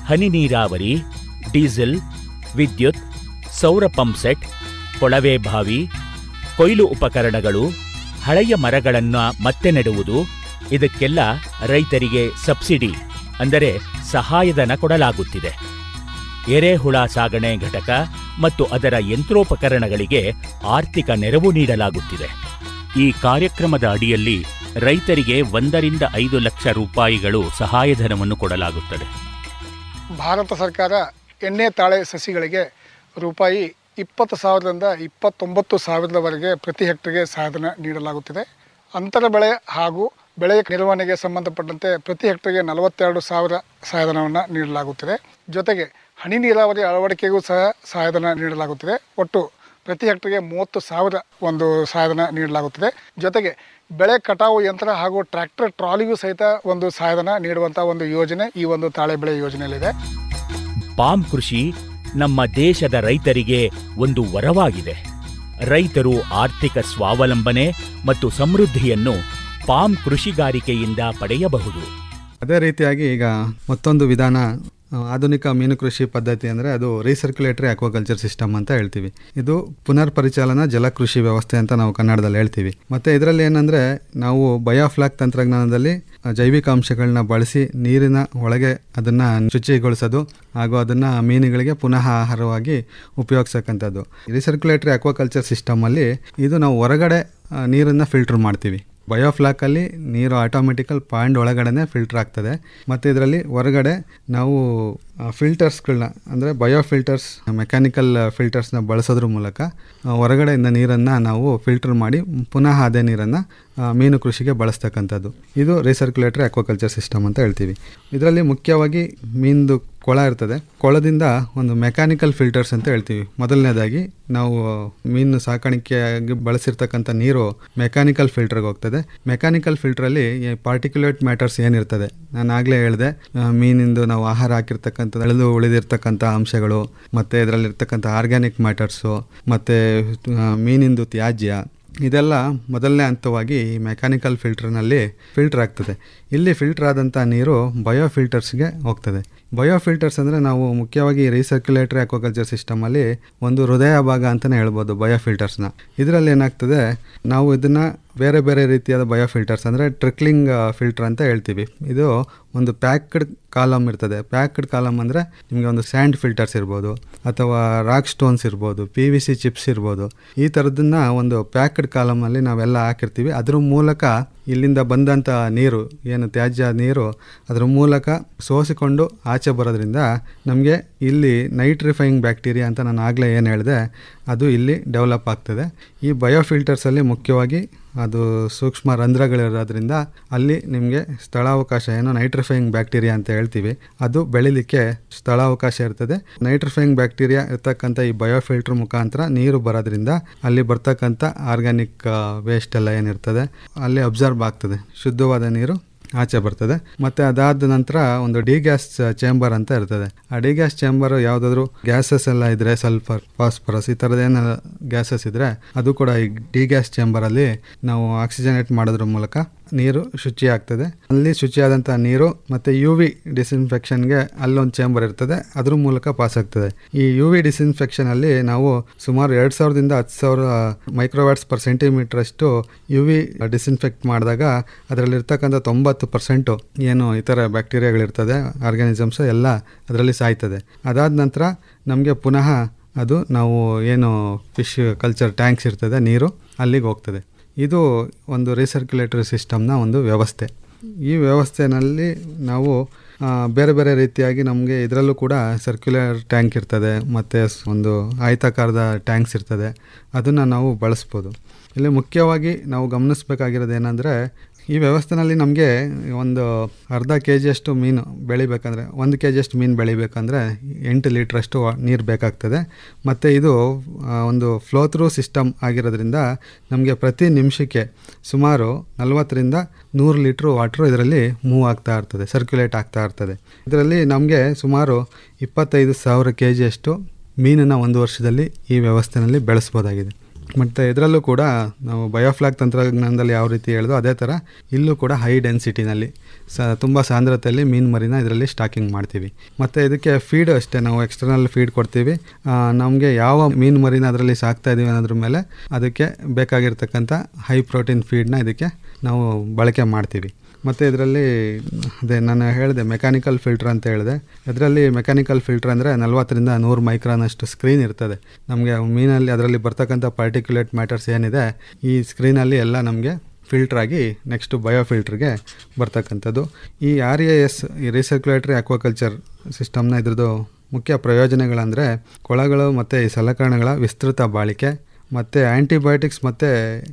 ಹನಿ ನೀರಾವರಿ ಡೀಸೆಲ್ ವಿದ್ಯುತ್ ಸೌರ ಪಂಪ್ಸೆಟ್ ಕೊಳವೆ ಬಾವಿ ಕೊಯ್ಲು ಉಪಕರಣಗಳು ಹಳೆಯ ಮರಗಳನ್ನು ಮತ್ತೆ ನೆಡುವುದು ಇದಕ್ಕೆಲ್ಲ ರೈತರಿಗೆ ಸಬ್ಸಿಡಿ ಅಂದರೆ ಸಹಾಯಧನ ಕೊಡಲಾಗುತ್ತಿದೆ ಎರೆಹುಳ ಸಾಗಣೆ ಘಟಕ ಮತ್ತು ಅದರ ಯಂತ್ರೋಪಕರಣಗಳಿಗೆ ಆರ್ಥಿಕ ನೆರವು ನೀಡಲಾಗುತ್ತಿದೆ ಈ ಕಾರ್ಯಕ್ರಮದ ಅಡಿಯಲ್ಲಿ ರೈತರಿಗೆ ಒಂದರಿಂದ ಐದು ಲಕ್ಷ ರೂಪಾಯಿಗಳು ಸಹಾಯಧನವನ್ನು ಕೊಡಲಾಗುತ್ತದೆ
ಭಾರತ ಸರ್ಕಾರ ಎಣ್ಣೆ ತಾಳೆ ಸಸಿಗಳಿಗೆ ರೂಪಾಯಿ ಇಪ್ಪತ್ತು ಸಾವಿರದಿಂದ ಇಪ್ಪತ್ತೊಂಬತ್ತು ಸಾವಿರದವರೆಗೆ ಪ್ರತಿ ಹೆಕ್ಟರ್ಗೆ ಸಹಾಯಧನ ನೀಡಲಾಗುತ್ತಿದೆ ಅಂತರ ಬೆಳೆ ಹಾಗೂ ಬೆಳೆಯ ನಿರ್ವಹಣೆಗೆ ಸಂಬಂಧಪಟ್ಟಂತೆ ಪ್ರತಿ ಹೆಕ್ಟರ್ಗೆ ನಲವತ್ತೆರಡು ಸಾವಿರ ಸಹಾಯಧನವನ್ನು ನೀಡಲಾಗುತ್ತಿದೆ ಜೊತೆಗೆ ಹನಿ ನೀರಾವರಿ ಅಳವಡಿಕೆಗೂ ಸಹ ಸಹಾಯಧನ ನೀಡಲಾಗುತ್ತಿದೆ ಒಟ್ಟು ಪ್ರತಿ ಹೆಕ್ಟರ್ಗೆ ಮೂವತ್ತು ಸಾವಿರ ಒಂದು ಸಹಾಯಧನ ನೀಡಲಾಗುತ್ತಿದೆ ಜೊತೆಗೆ ಬೆಳೆ ಕಟಾವು ಯಂತ್ರ ಹಾಗೂ ಟ್ರ್ಯಾಕ್ಟರ್ ಟ್ರಾಲಿಗೂ ಸಹಿತ ಒಂದು ಸಹಾಯಧನ ನೀಡುವಂಥ ಒಂದು ಯೋಜನೆ ಈ ಒಂದು ತಾಳೆ ಬೆಳೆ ಯೋಜನೆಯಲ್ಲಿದೆ
ಪಾಮ್ ಕೃಷಿ ನಮ್ಮ ದೇಶದ ರೈತರಿಗೆ ಒಂದು ವರವಾಗಿದೆ ರೈತರು ಆರ್ಥಿಕ ಸ್ವಾವಲಂಬನೆ ಮತ್ತು ಸಮೃದ್ಧಿಯನ್ನು ಪಾಮ್ ಕೃಷಿಗಾರಿಕೆಯಿಂದ ಪಡೆಯಬಹುದು
ಅದೇ ರೀತಿಯಾಗಿ ಈಗ ಮತ್ತೊಂದು ವಿಧಾನ ಆ, ಆಧುನಿಕ ಮೀನು ಕೃಷಿ ಪದ್ಧತಿ ಅಂದರೆ ಅದು ರೀಸರ್ಕ್ಯುಲೇಟರಿ ಅಕ್ವಾಕಲ್ಚರ್ ಸಿಸ್ಟಮ್ ಅಂತ ಹೇಳ್ತೀವಿ ಇದು ಪುನರ್ ಪರಿಚಾಲನಾ ಜಲಕೃಷಿ ವ್ಯವಸ್ಥೆ ಅಂತ ನಾವು ಕನ್ನಡದಲ್ಲಿ ಹೇಳ್ತೀವಿ ಮತ್ತು ಇದರಲ್ಲಿ ಏನಂದರೆ ನಾವು ಬಯೋಫ್ಲಾಕ್ ತಂತ್ರಜ್ಞಾನದಲ್ಲಿ ಆ, ಜೈವಿಕ ಅಂಶಗಳನ್ನ ಬಳಸಿ ನೀರಿನ ಒಳಗೆ ಅದನ್ನು ಶುಚಿಗೊಳಿಸೋದು ಹಾಗೂ ಅದನ್ನು ಮೀನುಗಳಿಗೆ ಪುನಃ ಆಹಾರವಾಗಿ ಉಪಯೋಗಿಸಕ್ಕಂಥದ್ದು ರೀಸರ್ಕ್ಯುಲೇಟರಿ ಅಕ್ವಾಕಲ್ಚರ್ ಸಿಸ್ಟಮಲ್ಲಿ ಇದು ನಾವು ಹೊರಗಡೆ ನೀರನ್ನು ಫಿಲ್ಟರ್ ಮಾಡ್ತೀವಿ ಬಯೋಫ್ಲಾಕಲ್ಲಿ ನೀರು ಆಟೋಮೆಟಿಕಲ್ ಪಾಯಿಂಟ್ ಒಳಗಡೆ ಫಿಲ್ಟರ್ ಆಗ್ತದೆ ಮತ್ತು ಇದರಲ್ಲಿ ಹೊರಗಡೆ ನಾವು ಫಿಲ್ಟರ್ಸ್ಗಳನ್ನ ಅಂದರೆ ಬಯೋ ಫಿಲ್ಟರ್ಸ್ ಮೆಕ್ಯಾನಿಕಲ್ ಫಿಲ್ಟರ್ಸ್ನ ಬಳಸೋದ್ರ ಮೂಲಕ ಆ, ಹೊರಗಡೆಯಿಂದ ನೀರನ್ನು ನಾವು ಫಿಲ್ಟರ್ ಮಾಡಿ ಪುನಃ ಅದೇ ನೀರನ್ನು ಮೀನು ಕೃಷಿಗೆ ಬಳಸ್ತಕ್ಕಂಥದ್ದು ಇದು ರೀಸರ್ಕ್ಯುಲೇಟರಿ ಅಕ್ವಾಕಲ್ಚರ್ ಸಿಸ್ಟಮ್ ಅಂತ ಹೇಳ್ತೀವಿ ಇದರಲ್ಲಿ ಮುಖ್ಯವಾಗಿ ಮೀನ್ದು ಕೊಳ ಇರ್ತದೆ ಕೊಳದಿಂದ ಒಂದು ಮೆಕ್ಯಾನಿಕಲ್ ಫಿಲ್ಟರ್ಸ್ ಅಂತ ಹೇಳ್ತೀವಿ ಮೊದಲನೇದಾಗಿ ನಾವು ಮೀನು ಸಾಕಾಣಿಕೆಯಾಗಿ ಬಳಸಿರ್ತಕ್ಕಂಥ ನೀರು ಮೆಕ್ಯಾನಿಕಲ್ ಫಿಲ್ಟರ್ಗೆ ಹೋಗ್ತದೆ ಮೆಕ್ಯಾನಿಕಲ್ ಫಿಲ್ಟ್ರಲ್ಲಿ ಪಾರ್ಟಿಕ್ಯುಲೇಟ್ ಮ್ಯಾಟರ್ಸ್ ಏನಿರ್ತದೆ ನಾನು ಆಗಲೇ ಹೇಳಿದೆ ಆ, ಮೀನಿಂದು ನಾವು ಆಹಾರ ಹಾಕಿರ್ತಕ್ಕಂಥ ಎಳೆದು ಉಳಿದಿರ್ತಕ್ಕಂಥ ಅಂಶಗಳು ಮತ್ತು ಇದರಲ್ಲಿರ್ತಕ್ಕಂಥ ಆರ್ಗ್ಯಾನಿಕ್ ಮ್ಯಾಟರ್ಸು ಮತ್ತು ಮೀನಿಂದು ತ್ಯಾಜ್ಯ ಇದೆಲ್ಲ ಮೊದಲನೇ ಹಂತವಾಗಿ ಈ ಮೆಕ್ಯಾನಿಕಲ್ ಫಿಲ್ಟರ್ನಲ್ಲಿ ಫಿಲ್ಟರ್ ಆಗ್ತದೆ ಇಲ್ಲಿ ಫಿಲ್ಟರ್ ಆದಂಥ ನೀರು ಬಯೋ ಫಿಲ್ಟರ್ಸ್ಗೆ ಹೋಗ್ತದೆ ಬಯೋ ಫಿಲ್ಟರ್ಸ್ ಅಂದರೆ ನಾವು ಮುಖ್ಯವಾಗಿ ರೀಸರ್ಕ್ಯುಲೇಟರಿ ಅಕ್ವಾಕಲ್ಚರ್ ಸಿಸ್ಟಮಲ್ಲಿ ಒಂದು ಹೃದಯ ಭಾಗ ಅಂತಲೇ ಹೇಳ್ಬೋದು ಬಯೋ ಫಿಲ್ಟರ್ಸ್ನ ಇದರಲ್ಲಿ ಏನಾಗ್ತದೆ ನಾವು ಇದನ್ನು ಬೇರೆ ಬೇರೆ ರೀತಿಯಾದ ಬಯೋ ಫಿಲ್ಟರ್ಸ್ ಅಂದರೆ ಟ್ರಿಕ್ಲಿಂಗ್ ಫಿಲ್ಟರ್ ಅಂತ ಹೇಳ್ತೀವಿ ಇದು ಒಂದು ಪ್ಯಾಕ್ಡ್ ಕಾಲಮ್ ಇರ್ತದೆ ಪ್ಯಾಕ್ಡ್ ಕಾಲಮ್ ಅಂದರೆ ನಿಮಗೆ ಒಂದು ಸ್ಯಾಂಡ್ ಫಿಲ್ಟರ್ಸ್ ಇರ್ಬೋದು ಅಥವಾ ರಾಕ್ ಸ್ಟೋನ್ಸ್ ಇರ್ಬೋದು ಪಿ ವಿ ಸಿ ಚಿಪ್ಸ್ ಇರ್ಬೋದು ಈ ಥರದನ್ನ ಒಂದು ಪ್ಯಾಕ್ಡ್ ಕಾಲಮಲ್ಲಿ ನಾವೆಲ್ಲ ಹಾಕಿರ್ತೀವಿ ಅದ್ರ ಮೂಲಕ ಇಲ್ಲಿಂದ ಬಂದಂಥ ನೀರು ಏನು ತ್ಯಾಜ್ಯ ನೀರು ಅದರ ಮೂಲಕ ಸೋಸಿಕೊಂಡು ಆಚೆ ಬರೋದ್ರಿಂದ ನಮಗೆ ಇಲ್ಲಿ ನೈಟ್ರಿಫೈಯಿಂಗ್ ಬ್ಯಾಕ್ಟೀರಿಯಾ ಅಂತ ನಾನು ಆಗಲೇ ಏನು ಹೇಳಿದೆ ಅದು ಇಲ್ಲಿ ಡೆವಲಪ್ ಆಗ್ತದೆ ಈ ಬಯೋ ಫಿಲ್ಟರ್ಸಲ್ಲಿ ಮುಖ್ಯವಾಗಿ ಅದು ಸೂಕ್ಷ್ಮ ರಂಧ್ರಗಳಿರೋದ್ರಿಂದ ಅಲ್ಲಿ ನಿಮಗೆ ಸ್ಥಳಾವಕಾಶ ಏನೋ ನೈಟ್ರಿಫೈಯಿಂಗ್ ಬ್ಯಾಕ್ಟೀರಿಯಾ ಅಂತ ಹೇಳ್ತೀವಿ ಅದು ಬೆಳಿಲಿಕ್ಕೆ ಸ್ಥಳಾವಕಾಶ ಇರ್ತದೆ ನೈಟ್ರಿಫೈಯಿಂಗ್ ಬ್ಯಾಕ್ಟೀರಿಯಾ ಇರ್ತಕ್ಕಂಥ ಈ ಬಯೋ ಫಿಲ್ಟರ್ ಮುಖಾಂತರ ನೀರು ಬರೋದ್ರಿಂದ ಅಲ್ಲಿ ಬರ್ತಕ್ಕಂಥ ಆರ್ಗ್ಯಾನಿಕ್ ವೇಸ್ಟ್ ಎಲ್ಲ ಏನಿರ್ತದೆ ಅಲ್ಲಿ ಅಬ್ಸರ್ವ್ ಆಗ್ತದೆ ಶುದ್ಧವಾದ ನೀರು ಆಚೆ ಬರ್ತದೆ ಮತ್ತು ಅದಾದ ನಂತರ ಒಂದು ಡಿ ಗ್ಯಾಸ್ ಚೇಂಬರ್ ಅಂತ ಇರ್ತದೆ ಆ ಡಿ ಗ್ಯಾಸ್ ಚೇಂಬರ್ ಯಾವುದಾದ್ರೂ ಗ್ಯಾಸಸ್ ಎಲ್ಲ ಇದ್ದರೆ ಸಲ್ಫರ್ ಫಾಸ್ಫರಸ್ ಈ ಥರದ್ದೇನು ಗ್ಯಾಸಸ್ ಇದ್ದರೆ ಅದು ಕೂಡ ಈ ಡಿ ಗ್ಯಾಸ್ ಚೇಂಬರಲ್ಲಿ ನಾವು ಆಕ್ಸಿಜನೇಟ್ ಮಾಡೋದ್ರ ಮೂಲಕ ನೀರು ಶುಚಿ ಆಗ್ತದೆ ಅಲ್ಲಿ ಶುಚಿಯಾದಂಥ ನೀರು ಮತ್ತು ಯು ವಿ ಡಿಸ್ಇನ್ಫೆಕ್ಷನ್ಗೆ ಅಲ್ಲೊಂದು ಚೇಂಬರ್ ಇರ್ತದೆ ಅದ್ರ ಮೂಲಕ ಪಾಸ್ ಆಗ್ತದೆ ಈ ಯು ವಿ ಡಿಸ್ಇನ್ಫೆಕ್ಷನಲ್ಲಿ ನಾವು ಸುಮಾರು ಎರಡು ಸಾವಿರದಿಂದ ಹತ್ತು ಸಾವಿರ ಮೈಕ್ರೋವ್ಯಾಟ್ಸ್ ಪರ್ ಸೆಂಟಿಮೀಟರ್ ಅಷ್ಟು ಯು ವಿ ಡಿಸ್ಇನ್ಫೆಕ್ಟ್ ಮಾಡಿದಾಗ ಅದರಲ್ಲಿರ್ತಕ್ಕಂಥ ತೊಂಬತ್ತು ಪರ್ಸೆಂಟು ಏನು ಇತರ ಬ್ಯಾಕ್ಟೀರಿಯಾಗಳಿರ್ತದೆ ಆರ್ಗ್ಯಾನಿಸಮ್ಸ್ ಎಲ್ಲ ಅದರಲ್ಲಿ ಸಾಯ್ತದೆ ಅದಾದ ನಂತರ ನಮಗೆ ಪುನಃ ಅದು ನಾವು ಏನು ಫಿಶ್ ಕಲ್ಚರ್ ಟ್ಯಾಂಕ್ಸ್ ಇರ್ತದೆ ನೀರು ಅಲ್ಲಿಗೆ ಹೋಗ್ತದೆ ಇದು ಒಂದು ರೀಸರ್ಕ್ಯುಲೇಟರಿ ಸಿಸ್ಟಮ್ನ ಒಂದು ವ್ಯವಸ್ಥೆ ಈ ವ್ಯವಸ್ಥೆನಲ್ಲಿ ನಾವು ಆ, ಬೇರೆ ಬೇರೆ ರೀತಿಯಾಗಿ ನಮಗೆ ಇದರಲ್ಲೂ ಕೂಡ ಸರ್ಕ್ಯುಲರ್ ಟ್ಯಾಂಕ್ ಇರ್ತದೆ ಮತ್ತು ಒಂದು ಆಯತಾಕಾರದ ಟ್ಯಾಂಕ್ಸ್ ಇರ್ತದೆ ಅದನ್ನು ನಾವು ಬಳಸ್ಬೋದು ಇಲ್ಲಿ ಮುಖ್ಯವಾಗಿ ನಾವು ಗಮನಿಸಬೇಕಾಗಿರೋದು ಏನಂದರೆ ಈ ವ್ಯವಸ್ಥೆನಲ್ಲಿ ನಮಗೆ ಒಂದು ಅರ್ಧ ಕೆ ಜಿಯಷ್ಟು ಮೀನು ಬೆಳಿಬೇಕಂದ್ರೆ ಒಂದು ಕೆ ಜಿಯಷ್ಟು ಮೀನು ಬೆಳಿಬೇಕಂದ್ರೆ ಎಂಟು ಲೀಟ್ರಷ್ಟು ನೀರು ಬೇಕಾಗ್ತದೆ ಮತ್ತು ಇದು ಆ, ಒಂದು ಫ್ಲೋ ಥ್ರೂ ಸಿಸ್ಟಮ್ ಆಗಿರೋದ್ರಿಂದ ನಮಗೆ ಪ್ರತಿ ನಿಮಿಷಕ್ಕೆ ಸುಮಾರು ನಲವತ್ತರಿಂದ ನೂರು ಲೀಟ್ರ್ ವಾಟ್ರು ಇದರಲ್ಲಿ ಮೂವ್ ಆಗ್ತಾ ಇರ್ತದೆ ಸರ್ಕ್ಯುಲೇಟ್ ಆಗ್ತಾ ಇರ್ತದೆ ಇದರಲ್ಲಿ ನಮಗೆ ಸುಮಾರು ಇಪ್ಪತ್ತೈದು ಸಾವಿರ ಕೆ ಜಿಯಷ್ಟು ಮೀನನ್ನು ಒಂದು ವರ್ಷದಲ್ಲಿ ಈ ವ್ಯವಸ್ಥೆಯಲ್ಲಿ ಬೆಳೆಸ್ಬೋದಾಗಿದೆ ಮತ್ತು ಇದರಲ್ಲೂ ಕೂಡ ನಾವು ಬಯೋಫ್ಲಾಗ್ ತಂತ್ರಜ್ಞಾನದಲ್ಲಿ ಯಾವ ರೀತಿ ಹೇಳಿದೋ ಅದೇ ಥರ ಇಲ್ಲೂ ಕೂಡ ಹೈ ಡೆನ್ಸಿಟಿನಲ್ಲಿ ಸ ತುಂಬ ಸಾಂದ್ರತೆಯಲ್ಲಿ ಮೀನು ಮರಿನ ಇದರಲ್ಲಿ ಸ್ಟಾಕಿಂಗ್ ಮಾಡ್ತೀವಿ ಮತ್ತು ಇದಕ್ಕೆ ಫೀಡ್ ಅಷ್ಟೇ ನಾವು ಎಕ್ಸ್ಟರ್ನಲ್ ಫೀಡ್ ಕೊಡ್ತೀವಿ ನಮಗೆ ಯಾವ ಮೀನು ಮರಿನ ಅದರಲ್ಲಿ ಸಾಕ್ತಾ ಇದ್ದೀವಿ ಅನ್ನೋದ್ರ ಮೇಲೆ ಅದಕ್ಕೆ ಬೇಕಾಗಿರ್ತಕ್ಕಂಥ ಹೈ ಪ್ರೋಟೀನ್ ಫೀಡ್ನ ಇದಕ್ಕೆ ನಾವು ಬಳಕೆ ಮಾಡ್ತೀವಿ ಮತ್ತು ಇದರಲ್ಲಿ ಅದೇ ನಾನು ಹೇಳಿದೆ ಮೆಕ್ಯಾನಿಕಲ್ ಫಿಲ್ಟರ್ ಅಂತ ಹೇಳಿದೆ ಇದರಲ್ಲಿ ಮೆಕ್ಯಾನಿಕಲ್ ಫಿಲ್ಟರ್ ಅಂದರೆ ನಲ್ವತ್ತರಿಂದ ನೂರು ಮೈಕ್ರಾನಷ್ಟು ಸ್ಕ್ರೀನ್ ಇರ್ತದೆ ನಮಗೆ ಮೀನಲ್ಲಿ ಅದರಲ್ಲಿ ಬರ್ತಕ್ಕಂಥ ಪರ್ಟಿಕ್ಯುಲೇಟ್ ಮ್ಯಾಟರ್ಸ್ ಏನಿದೆ ಈ ಸ್ಕ್ರೀನಲ್ಲಿ ಎಲ್ಲ ನಮಗೆ ಫಿಲ್ಟ್ರ್ ಆಗಿ ನೆಕ್ಸ್ಟು ಬಯೋ ಫಿಲ್ಟ್ರಿಗೆ ಬರ್ತಕ್ಕಂಥದ್ದು ಈ ಆರ್ ಎ ಎಸ್ ಈ ರೀಸರ್ಕ್ಯುಲೇಟರಿ ಅಕ್ವಾಕಲ್ಚರ್ ಸಿಸ್ಟಮ್ನ ಇದ್ರದ್ದು ಮುಖ್ಯ ಪ್ರಯೋಜನಗಳಂದರೆ ಕೊಳಗಳು ಮತ್ತು ಈ ಸಲಕರಣೆಗಳ ವಿಸ್ತೃತ ಬಾಳಿಕೆ ಮತ್ತು ಆ್ಯಂಟಿಬಯೋಟಿಕ್ಸ್ ಮತ್ತು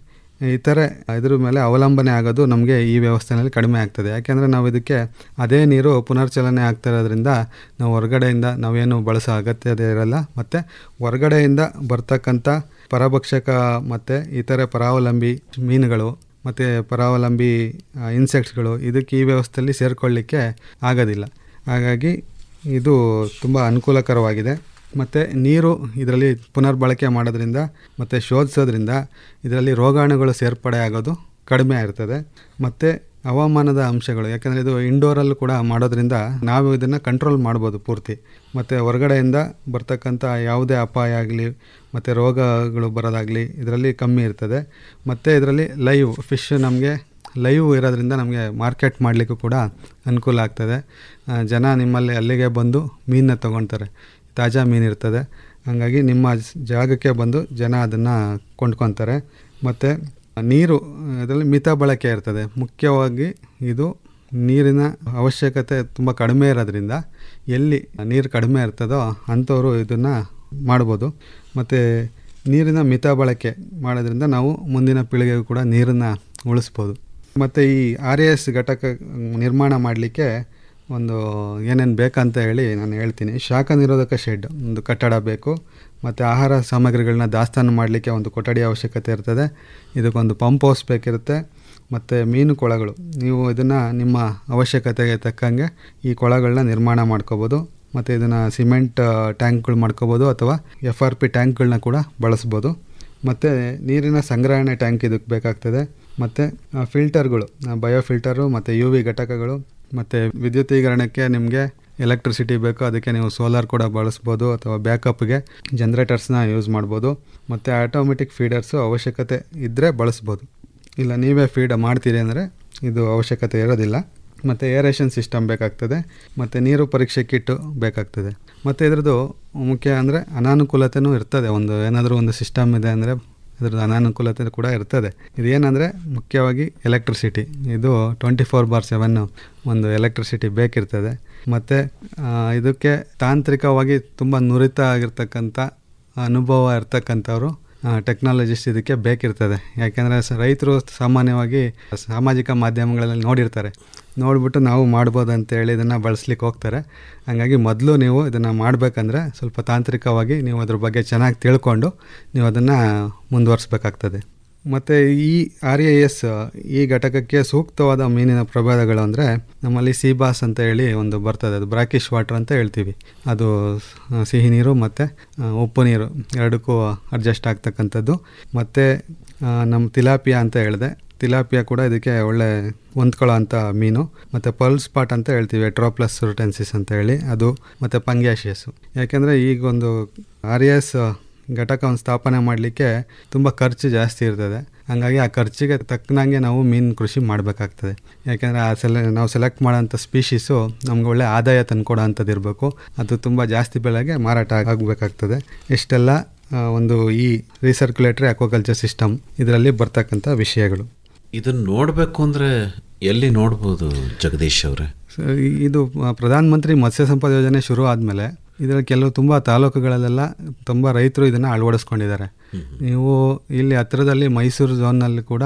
ಇತರೆ ಇದ್ರ ಮೇಲೆ ಅವಲಂಬನೆ ಆಗೋದು ನಮಗೆ ಈ ವ್ಯವಸ್ಥೆಯಲ್ಲಿ ಕಡಿಮೆ ಆಗ್ತದೆ ಯಾಕೆಂದರೆ ನಾವು ಇದಕ್ಕೆ ಅದೇ ನೀರು ಪುನರ್ಚಲನೆ ಆಗ್ತಾ ಇರೋದ್ರಿಂದ ನಾವು ಹೊರಗಡೆಯಿಂದ ನಾವೇನು ಬಳಸೋ ಅಗತ್ಯತೆ ಇರಲ್ಲ ಮತ್ತು ಹೊರಗಡೆಯಿಂದ ಬರ್ತಕ್ಕಂಥ ಪರಭಕ್ಷಕ ಮತ್ತು ಇತರೆ ಪರಾವಲಂಬಿ ಮೀನುಗಳು ಮತ್ತು ಪರಾವಲಂಬಿ ಇನ್ಸೆಕ್ಟ್ಸ್ಗಳು ಇದಕ್ಕೆ ಈ ವ್ಯವಸ್ಥೆಯಲ್ಲಿ ಸೇರಿಕೊಳ್ಳಿಕ್ಕೆ ಆಗೋದಿಲ್ಲ ಹಾಗಾಗಿ ಇದು ತುಂಬ ಅನುಕೂಲಕರವಾಗಿದೆ ಮತ್ತು ನೀರು ಇದರಲ್ಲಿ ಪುನರ್ಬಳಕೆ ಮಾಡೋದ್ರಿಂದ ಮತ್ತು ಶೋಧಿಸೋದ್ರಿಂದ ಇದರಲ್ಲಿ ರೋಗಾಣುಗಳು ಸೇರ್ಪಡೆ ಆಗೋದು ಕಡಿಮೆ ಇರ್ತದೆ ಮತ್ತು ಹವಾಮಾನದ ಅಂಶಗಳು ಯಾಕಂದರೆ ಇದು ಇಂಡೋರಲ್ಲೂ ಕೂಡ ಮಾಡೋದ್ರಿಂದ ನಾವು ಇದನ್ನು ಕಂಟ್ರೋಲ್ ಮಾಡ್ಬೋದು ಪೂರ್ತಿ ಮತ್ತು ಹೊರಗಡೆಯಿಂದ ಬರ್ತಕ್ಕಂಥ ಯಾವುದೇ ಅಪಾಯ ಆಗಲಿ ಮತ್ತು ರೋಗಗಳು ಬರೋದಾಗಲಿ ಇದರಲ್ಲಿ ಕಮ್ಮಿ ಇರ್ತದೆ ಮತ್ತು ಇದರಲ್ಲಿ ಲೈವ್ ಫಿಶ್ ನಮಗೆ ಲೈವ್ ಇರೋದ್ರಿಂದ ನಮಗೆ ಮಾರ್ಕೆಟ್ ಮಾಡಲಿಕ್ಕೂ ಕೂಡ ಅನುಕೂಲ ಆಗ್ತದೆ ಜನ ನಿಮ್ಮಲ್ಲಿ ಅಲ್ಲಿಗೆ ಬಂದು ಮೀನನ್ನ ತೊಗೊಳ್ತಾರೆ ತಾಜಾ ಮೀನು ಇರ್ತದೆ ಹಾಗಾಗಿ ನಿಮ್ಮ ಜಾಗಕ್ಕೆ ಬಂದು ಜನ ಅದನ್ನು ಕೊಂಡ್ಕೊತಾರೆ ಮತ್ತು ನೀರು ಇದರಲ್ಲಿ ಮಿತ ಬಳಕೆ ಇರ್ತದೆ ಮುಖ್ಯವಾಗಿ ಇದು ನೀರಿನ ಅವಶ್ಯಕತೆ ತುಂಬ ಕಡಿಮೆ ಇರೋದ್ರಿಂದ ಎಲ್ಲಿ ನೀರು ಕಡಿಮೆ ಇರ್ತದೋ ಅಂಥವರು ಇದನ್ನು ಮಾಡ್ಬೋದು ಮತ್ತು ನೀರಿನ ಮಿತ ಬಳಕೆ ಮಾಡೋದ್ರಿಂದ ನಾವು ಮುಂದಿನ ಪೀಳಿಗೆಗೂ ಕೂಡ ನೀರನ್ನು ಉಳಿಸ್ಬೋದು ಮತ್ತು ಈ ಆರ್ ಎ ಎಸ್ ಘಟಕ ನಿರ್ಮಾಣ ಮಾಡಲಿಕ್ಕೆ ಒಂದು ಏನೇನು ಬೇಕಂತ ಹೇಳಿ ನಾನು ಹೇಳ್ತೀನಿ ಶಾಖ ನಿರೋಧಕ ಶೆಡ್ ಒಂದು ಕಟ್ಟಡ ಬೇಕು ಮತ್ತು ಆಹಾರ ಸಾಮಗ್ರಿಗಳನ್ನ ದಾಸ್ತಾನು ಮಾಡಲಿಕ್ಕೆ ಒಂದು ಕೊಠಡಿ ಅವಶ್ಯಕತೆ ಇರ್ತದೆ ಇದಕ್ಕೊಂದು ಪಂಪ್ ಹೌಸ್ ಬೇಕಿರುತ್ತೆ ಮತ್ತು ಮೀನು ಕೊಳಗಳು ನೀವು ಇದನ್ನು ನಿಮ್ಮ ಅವಶ್ಯಕತೆಗೆ ತಕ್ಕಂಗೆ ಈ ಕೊಳಗಳನ್ನ ನಿರ್ಮಾಣ ಮಾಡ್ಕೋಬೋದು ಮತ್ತು ಇದನ್ನು ಸಿಮೆಂಟ್ ಟ್ಯಾಂಕ್ಗಳು ಮಾಡ್ಕೋಬೋದು ಅಥವಾ ಎಫ್ ಆರ್ ಪಿ ಟ್ಯಾಂಕ್ಗಳನ್ನ ಕೂಡ ಬಳಸ್ಬೋದು ಮತ್ತು ನೀರಿನ ಸಂಗ್ರಹಣೆ ಟ್ಯಾಂಕ್ ಇದಕ್ಕೆ ಬೇಕಾಗ್ತದೆ ಮತ್ತು ಫಿಲ್ಟರ್ಗಳು ಬಯೋ ಫಿಲ್ಟರು ಮತ್ತು ಯು ವಿ ಘಟಕಗಳು ಮತ್ತು ವಿದ್ಯುದೀಕರಣಕ್ಕೆ ನಿಮಗೆ ಎಲೆಕ್ಟ್ರಿಸಿಟಿ ಬೇಕು ಅದಕ್ಕೆ ನೀವು ಸೋಲಾರ್ ಕೂಡ ಬಳಸ್ಬೋದು ಅಥವಾ ಬ್ಯಾಕಪ್ಗೆ ಜನ್ರೇಟರ್ಸ್ನ ಯೂಸ್ ಮಾಡ್ಬೋದು ಮತ್ತು ಆಟೋಮೆಟಿಕ್ ಫೀಡರ್ಸು ಅವಶ್ಯಕತೆ ಇದ್ದರೆ ಬಳಸ್ಬೋದು ಇಲ್ಲ ನೀವೇ ಫೀಡ್ ಮಾಡ್ತೀರಿ ಅಂದರೆ ಇದು ಅವಶ್ಯಕತೆ ಇರೋದಿಲ್ಲ ಮತ್ತು ಏರೇಷನ್ ಸಿಸ್ಟಮ್ ಬೇಕಾಗ್ತದೆ ಮತ್ತು ನೀರು ಪರೀಕ್ಷೆ ಕಿಟ್ಟು ಬೇಕಾಗ್ತದೆ ಮತ್ತು ಇದ್ರದ್ದು ಮುಖ್ಯ ಅಂದರೆ ಅನಾನುಕೂಲತೆಯೂ ಇರ್ತದೆ ಒಂದು ಏನಾದರೂ ಒಂದು ಸಿಸ್ಟಮ್ ಇದೆ ಅಂದರೆ ಇದ್ರದ್ದು ಅನಾನುಕೂಲತೆ ಕೂಡ ಇರ್ತದೆ ಇದೇನೆಂದರೆ ಮುಖ್ಯವಾಗಿ ಎಲೆಕ್ಟ್ರಿಸಿಟಿ ಇದು ಟ್ವೆಂಟಿ ಫೋರ್ ಬಾರ್ ಸೆವೆನ್ನು ಒಂದು ಎಲೆಕ್ಟ್ರಿಸಿಟಿ ಬೇಕಿರ್ತದೆ ಮತ್ತು ಇದಕ್ಕೆ ತಾಂತ್ರಿಕವಾಗಿ ತುಂಬ ನುರಿತ ಆಗಿರ್ತಕ್ಕಂಥ ಅನುಭವ ಇರ್ತಕ್ಕಂಥವ್ರು ಟೆಕ್ನಾಲಜಿಸ್ಟ್ ಇದಕ್ಕೆ ಬೇಕಿರ್ತದೆ ಯಾಕೆಂದರೆ ಸ ರೈತರು ಸಾಮಾನ್ಯವಾಗಿ ಸಾಮಾಜಿಕ ಮಾಧ್ಯಮಗಳಲ್ಲಿ ನೋಡಿರ್ತಾರೆ ನೋಡಿಬಿಟ್ಟು ನಾವು ಮಾಡ್ಬೋದು ಅಂತೇಳಿ ಇದನ್ನು ಬಳಸ್ಲಿಕ್ಕೆ ಹೋಗ್ತಾರೆ ಹಾಗಾಗಿ ಮೊದಲು ನೀವು ಇದನ್ನು ಮಾಡಬೇಕಂದ್ರೆ ಸ್ವಲ್ಪ ತಾಂತ್ರಿಕವಾಗಿ ನೀವು ಅದ್ರ ಬಗ್ಗೆ ಚೆನ್ನಾಗಿ ತಿಳ್ಕೊಂಡು ನೀವು ಅದನ್ನು ಮುಂದುವರಿಸ್ಬೇಕಾಗ್ತದೆ ಮತ್ತು ಈ ಆರ್ ಎ ಎಸ್ ಈ ಘಟಕಕ್ಕೆ ಸೂಕ್ತವಾದ ಮೀನಿನ ಪ್ರಭೇದಗಳು ಅಂದರೆ ನಮ್ಮಲ್ಲಿ ಸೀಬಾಸ್ ಅಂತ ಹೇಳಿ ಒಂದು ಬರ್ತದೆ ಅದು ಬ್ರಾಕಿಶ್ ವಾಟರ್ ಅಂತ ಹೇಳ್ತೀವಿ ಅದು ಸಿಹಿ ನೀರು ಮತ್ತು ಉಪ್ಪು ನೀರು ಎರಡಕ್ಕೂ ಅಡ್ಜಸ್ಟ್ ಆಗ್ತಕ್ಕಂಥದ್ದು ಮತ್ತು ನಮ್ಮ ತಿಲಾಪಿಯಾ ಅಂತ ಹೇಳಿದೆ ತಿಲಾಪಿಯಾ ಕೂಡ ಇದಕ್ಕೆ ಒಳ್ಳೆ ಹೊಂದ್ಕೊಳ್ಳೋ ಅಂಥ ಮೀನು ಮತ್ತು ಪರ್ಲ್ ಸ್ಪಾಟ್ ಅಂತ ಹೇಳ್ತೀವಿ ಎಟ್ರೋಪ್ಲಸ್ ಸುರ್ಟೆನ್ಸಿಸ್ ಅಂತ ಹೇಳಿ ಅದು ಮತ್ತು ಪಂಗ್ಯಾಶಿಯಸ್ಸು ಯಾಕೆಂದರೆ ಈಗ ಒಂದು ಆರ್ ಎಸ್ ಘಟಕವನ್ನು ಸ್ಥಾಪನೆ ಮಾಡಲಿಕ್ಕೆ ತುಂಬ ಖರ್ಚು ಜಾಸ್ತಿ ಇರ್ತದೆ ಹಾಗಾಗಿ ಆ ಖರ್ಚಿಗೆ ತಕ್ಕನಂಗೆ ನಾವು ಮೀನು ಕೃಷಿ ಮಾಡಬೇಕಾಗ್ತದೆ ಯಾಕೆಂದರೆ ಆ ಸೆಲೆ ನಾವು ಸೆಲೆಕ್ಟ್ ಮಾಡೋಂಥ ಸ್ಪೀಷೀಸು ನಮ್ಗೆ ಒಳ್ಳೆ ಆದಾಯ ತಂದುಕೊಡೋ ಅಂಥದ್ದು ಇರಬೇಕು ಅದು ತುಂಬ ಜಾಸ್ತಿ ಬೆಲೆಗೆ ಮಾರಾಟ ಆಗಬೇಕಾಗ್ತದೆ ಇಷ್ಟೆಲ್ಲ ಒಂದು ಈ ರೀಸರ್ಕ್ಯುಲೇಟರಿ ಅಕ್ವಾಕಲ್ಚರ್ ಸಿಸ್ಟಮ್ ಇದರಲ್ಲಿ ಬರ್ತಕ್ಕಂಥ ವಿಷಯಗಳು
ಇದನ್ನು ನೋಡಬೇಕು ಅಂದರೆ ಎಲ್ಲಿ ನೋಡ್ಬೋದು ಜಗದೀಶ್ ಅವರೇ
ಇದು ಪ್ರಧಾನ ಮಂತ್ರಿ ಮತ್ಸ್ಯ ಸಂಪದ ಯೋಜನೆ ಶುರು ಆದಮೇಲೆ ಇದರಲ್ಲಿ ಕೆಲವು ತುಂಬ ತಾಲೂಕುಗಳಲ್ಲೆಲ್ಲ ತುಂಬ ರೈತರು ಇದನ್ನು ಅಳವಡಿಸ್ಕೊಂಡಿದ್ದಾರೆ ನೀವು ಇಲ್ಲಿ ಹತ್ತಿರದಲ್ಲಿ ಮೈಸೂರು ಝೋನ್ನಲ್ಲಿ ಕೂಡ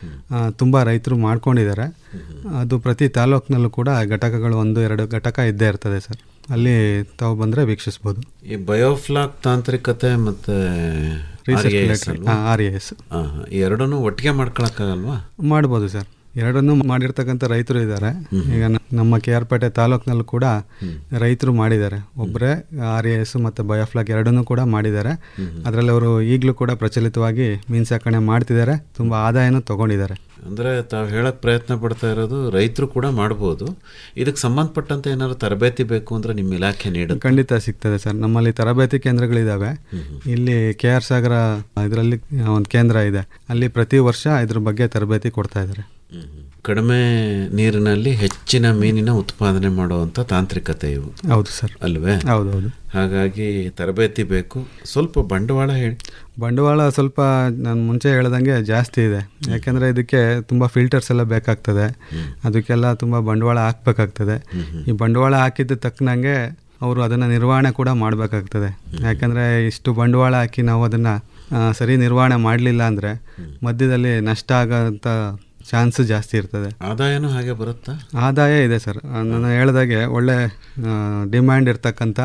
ತುಂಬ ರೈತರು ಮಾಡ್ಕೊಂಡಿದ್ದಾರೆ ಅದು ಪ್ರತಿ ತಾಲೂಕಿನಲ್ಲೂ ಕೂಡ ಘಟಕಗಳು ಒಂದು ಎರಡು ಘಟಕ ಇದ್ದೇ ಇರ್ತದೆ ಸರ್ ಅಲ್ಲಿ ತಾವು ಬಂದರೆ ವೀಕ್ಷಿಸ್ಬೋದು
ಈ ಬಯೋಫ್ಲಾಕ್ ತಾಂತ್ರಿಕತೆ ಮತ್ತು
ಆರ್ ಎ ಎಸ್
ಈ ಎರಡನ್ನೂ ಒಟ್ಟಿಗೆ ಮಾಡ್ಕೊಳಕ್ಕಾಗಲ್ವಾ
ಮಾಡ್ಬೋದು ಸರ್ ಎರಡನ್ನೂ ಮಾಡಿರ್ತಕ್ಕಂಥ ರೈತರು ಇದ್ದಾರೆ ಈಗ ನ- ನಮ್ಮ ಕೆ ಆರ್ ಪೇಟೆ ತಾಲೂಕಿನಲ್ಲೂ ಕೂಡ ರೈತರು ಮಾಡಿದ್ದಾರೆ ಒಬ್ಬರೇ ಆರ್ ಎ ಎಸ್ ಮತ್ತು ಬಯೋಫ್ಲಾಕ್ ಎರಡನ್ನೂ ಕೂಡ ಮಾಡಿದ್ದಾರೆ ಅದರಲ್ಲಿ ಅವರು ಈಗಲೂ ಕೂಡ ಪ್ರಚಲಿತವಾಗಿ ಮೀನು ಸಾಕಣೆ ಮಾಡ್ತಿದ್ದಾರೆ ತುಂಬ ಆದಾಯನೂ ತಗೊಂಡಿದ್ದಾರೆ
ಅಂದರೆ ತಾವು ಹೇಳಕ್ ಪ್ರಯತ್ನ ಪಡ್ತಾ ಇರೋದು ರೈತರು ಕೂಡ ಮಾಡ್ಬೋದು ಇದಕ್ಕೆ ಸಂಬಂಧಪಟ್ಟಂತೆ ಏನಾದ್ರು ತರಬೇತಿ ಬೇಕು ಅಂದ್ರೆ ನಿಮ್ಮ ಇಲಾಖೆ ನೀಡುತ್ತೆ
ಖಂಡಿತ ಸಿಗ್ತದೆ ಸರ್ ನಮ್ಮಲ್ಲಿ ತರಬೇತಿ ಕೇಂದ್ರಗಳಿದ್ದಾವೆ ಇಲ್ಲಿ ಕೆ ಆರ್ ಸಾಗರ ಇದರಲ್ಲಿ ಒಂದು ಕೇಂದ್ರ ಇದೆ ಅಲ್ಲಿ ಪ್ರತಿ ವರ್ಷ ಇದ್ರ ಬಗ್ಗೆ ತರಬೇತಿ ಕೊಡ್ತಾ ಇದ್ದಾರೆ
ಕಡಿಮೆ ನೀರಿನಲ್ಲಿ ಹೆಚ್ಚಿನ ಮೀನಿನ ಉತ್ಪಾದನೆ ಮಾಡುವಂಥ ತಾಂತ್ರಿಕತೆ ಇವು
ಹೌದು ಸರ್
ಅಲ್ವೇ
ಹೌದೌದು
ಹಾಗಾಗಿ ತರಬೇತಿ ಬೇಕು ಸ್ವಲ್ಪ ಬಂಡವಾಳ ಹೇಳಿ
ಬಂಡವಾಳ ಸ್ವಲ್ಪ ನಾನು ಮುಂಚೆ ಹೇಳ್ದಂಗೆ ಜಾಸ್ತಿ ಇದೆ ಯಾಕೆಂದರೆ ಇದಕ್ಕೆ ತುಂಬ ಫಿಲ್ಟರ್ಸ್ ಎಲ್ಲ ಬೇಕಾಗ್ತದೆ ಅದಕ್ಕೆಲ್ಲ ತುಂಬ ಬಂಡವಾಳ ಹಾಕ್ಬೇಕಾಗ್ತದೆ ಈ ಬಂಡವಾಳ ಹಾಕಿದ್ದ ತಕ್ಕನಂಗೆ ಅವರು ಅದನ್ನು ನಿರ್ವಹಣೆ ಕೂಡ ಮಾಡಬೇಕಾಗ್ತದೆ ಯಾಕೆಂದರೆ ಇಷ್ಟು ಬಂಡವಾಳ ಹಾಕಿ ನಾವು ಅದನ್ನು ಸರಿ ನಿರ್ವಹಣೆ ಮಾಡಲಿಲ್ಲ ಅಂದರೆ ಮಧ್ಯದಲ್ಲಿ ನಷ್ಟ ಆಗೋಂಥ ಚಾನ್ಸು ಜಾಸ್ತಿ ಇರ್ತದೆ
ಆದಾಯನೂ ಹಾಗೆ ಬರುತ್ತಾ
ಆದಾಯ ಇದೆ ಸರ್ ನಾನು ಹೇಳ್ದಾಗೆ ಒಳ್ಳೆ ಡಿಮ್ಯಾಂಡ್ ಇರ್ತಕ್ಕಂಥ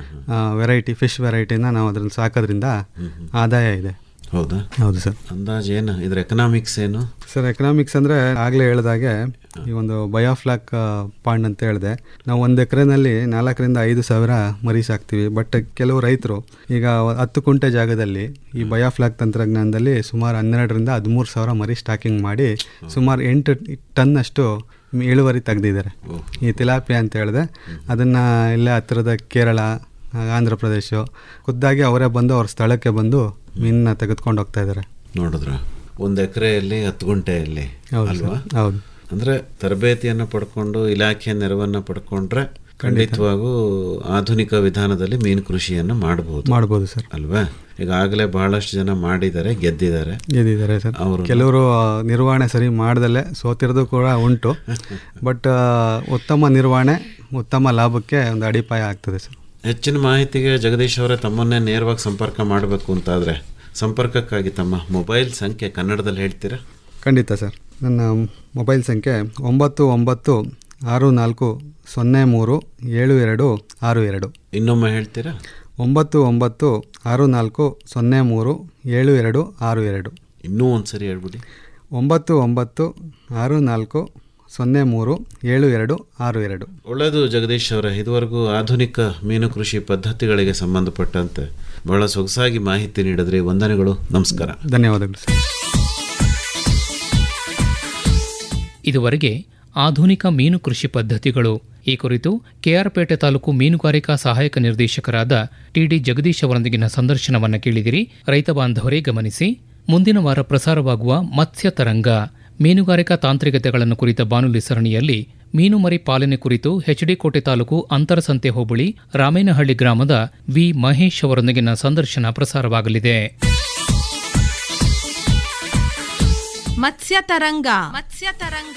ವೆರೈಟಿ ಫಿಶ್ ವೆರೈಟಿನ ನಾವು ಅದ್ರಲ್ಲಿ ಸಾಕೋದ್ರಿಂದ ಆದಾಯ ಇದೆ
ಹೌದಾ
ಹೌದು ಸರ್
ಅಂದಾಜು ಏನು ಇದ್ರ ಎಕನಾಮಿಕ್ಸ್ ಏನು
ಸರ್ ಎಕನಾಮಿಕ್ಸ್ ಅಂದರೆ ಆಗಲೇ ಹೇಳ್ದಾಗೆ ಈ ಒಂದು ಬಯೋಫ್ಲಾಕ್ ಪಾಂಡ್ ಅಂತ ಹೇಳಿದೆ ನಾವು ಒಂದು ಎಕರೆನಲ್ಲಿ ನಾಲ್ಕರಿಂದ ಐದು ಸಾವಿರ ಮರಿ ಸಾಕ್ತೀವಿ ಬಟ್ ಕೆಲವು ರೈತರು ಈಗ ಹತ್ತು ಕುಂಟೆ ಜಾಗದಲ್ಲಿ ಈ ಬಯೋಫ್ಲಾಕ್ ತಂತ್ರಜ್ಞಾನದಲ್ಲಿ ಸುಮಾರು ಹನ್ನೆರಡರಿಂದ ಹದಿಮೂರು ಸಾವಿರ ಮರಿ ಸ್ಟಾಕಿಂಗ್ ಮಾಡಿ ಸುಮಾರು ಎಂಟು ಟನ್ನಷ್ಟು ಇಳುವರಿ ತೆಗೆದಿದ್ದಾರೆ ಈ ತಿಲಾಪಿಯಾ ಅಂತ ಹೇಳಿದೆ ಅದನ್ನು ಇಲ್ಲೇ ಹತ್ತಿರದ ಕೇರಳ ಆಂಧ್ರ ಪ್ರದೇಶ ಖುದ್ದಾಗಿ ಅವರೇ ಬಂದು ಅವ್ರ ಸ್ಥಳಕ್ಕೆ ಬಂದು ಮೀನನ್ನ ತೆಗೆದುಕೊಂಡು ಹೋಗ್ತಾ ಇದ್ದಾರೆ
ನೋಡಿದ್ರ ಒಂದು ಎಕರೆಯಲ್ಲಿ ಹತ್ತು ಗುಂಟೆಯಲ್ಲಿ
ಹೌದು
ಅಲ್ವಾ
ಸರ್, ಹೌದು
ಅಂದ್ರೆ ತರಬೇತಿಯನ್ನು ಪಡ್ಕೊಂಡು ಇಲಾಖೆಯ ನೆರವನ್ನ ಪಡ್ಕೊಂಡ್ರೆ ಖಂಡಿತವಾಗೂ ಆಧುನಿಕ ವಿಧಾನದಲ್ಲಿ ಮೀನು ಕೃಷಿಯನ್ನು ಮಾಡಬಹುದು
ಮಾಡ್ಬೋದು ಸರ್
ಅಲ್ವಾ ಈಗಾಗಲೇ ಬಹಳಷ್ಟು ಜನ ಮಾಡಿದ್ದಾರೆ ಗೆದ್ದಿದ್ದಾರೆ
ಗೆದ್ದಿದ್ದಾರೆ ಸರ್
ಅವರು
ಕೆಲವರು ನಿರ್ವಹಣೆ ಸರಿ ಮಾಡ್ದಲ್ಲೇ ಸೋತಿರೋದು ಕೂಡ ಉಂಟು ಬಟ್ ಉತ್ತಮ ನಿರ್ವಹಣೆ ಉತ್ತಮ ಲಾಭಕ್ಕೆ ಒಂದು ಅಡಿಪಾಯ ಆಗ್ತದೆ ಸರ್
ಹೆಚ್ಚಿನ ಮಾಹಿತಿಗೆ ಜಗದೀಶ್ ಅವರೇ ತಮ್ಮನ್ನೇ ನೇರವಾಗಿ ಸಂಪರ್ಕ ಮಾಡಬೇಕು ಅಂತಾದ್ರೆ ಸಂಪರ್ಕಕ್ಕಾಗಿ ತಮ್ಮ ಮೊಬೈಲ್ ಸಂಖ್ಯೆ ಕನ್ನಡದಲ್ಲಿ ಹೇಳ್ತೀರಾ
ಖಂಡಿತ ಸರ್ ನನ್ನ ಮೊಬೈಲ್ ಸಂಖ್ಯೆ ಒಂಬತ್ತು ಒಂಬತ್ತು ಆರು ನಾಲ್ಕು ಸೊನ್ನೆ ಮೂರು ಏಳು ಎರಡು ಆರು ಎರಡು
ಇನ್ನೊಮ್ಮೆ ಹೇಳ್ತೀರಾ
ಒಂಬತ್ತು ಒಂಬತ್ತು ಆರು ನಾಲ್ಕು ಸೊನ್ನೆ ಮೂರು ಏಳು ಎರಡು ಆರು ಎರಡು
ಇನ್ನೂ ಒಂದ್ಸರಿ ಹೇಳ್ಬಿಡಿ
ಒಂಬತ್ತು ಒಂಬತ್ತು ಆರು ನಾಲ್ಕು ಸೊನ್ನೆ ಮೂರು ಏಳು ಎರಡು ಆರು ಎರಡು
ಒಳ್ಳೆಯದು ಜಗದೀಶ್ ಅವರೇ ಇದುವರೆಗೂ ಆಧುನಿಕ ಮೀನು ಕೃಷಿ ಪದ್ಧತಿಗಳಿಗೆ ಸಂಬಂಧಪಟ್ಟಂತೆ ಬಹಳ ಸೊಗಸಾಗಿ ಮಾಹಿತಿ ನೀಡಿದ್ರಿ ವಂದನೆಗಳು ನಮಸ್ಕಾರ
ಧನ್ಯವಾದಗಳು ಸರ್
ಇದುವರೆಗೆ ಆಧುನಿಕ ಮೀನು ಕೃಷಿ ಪದ್ಧತಿಗಳು ಈ ಕುರಿತು ಕೆಆರ್ಪೇಟೆ ತಾಲೂಕು ಮೀನುಗಾರಿಕಾ ಸಹಾಯಕ ನಿರ್ದೇಶಕರಾದ ಟಿಡಿ ಜಗದೀಶ್ ಅವರೊಂದಿಗಿನ ಸಂದರ್ಶನವನ್ನು ಕೇಳಿದಿರಿ ರೈತ ಬಾಂಧವರೇ ಗಮನಿಸಿ ಮುಂದಿನ ವಾರ ಪ್ರಸಾರವಾಗುವ ಮತ್ಸ್ಯ ತರಂಗ ಮೀನುಗಾರಿಕಾ ತಾಂತ್ರಿಕತೆಗಳನ್ನು ಕುರಿತ ಬಾನುಲಿ ಸರಣಿಯಲ್ಲಿ ಮೀನು ಮರಿ ಪಾಲನೆ ಕುರಿತು ಎಚ್ಡಿ ಕೋಟೆ ತಾಲೂಕು ಅಂತರಸಂತೆ ಹೋಬಳಿ ರಾಮೇನಹಳ್ಳಿ ಗ್ರಾಮದ ವಿ ಮಹೇಶ್ ಅವರೊಂದಿಗಿನ ಸಂದರ್ಶನ ಪ್ರಸಾರವಾಗಲಿದೆ
ಮತ್ಸ್ಯ ತರಂಗ ಮತ್ಸ್ಯ ತರಂಗ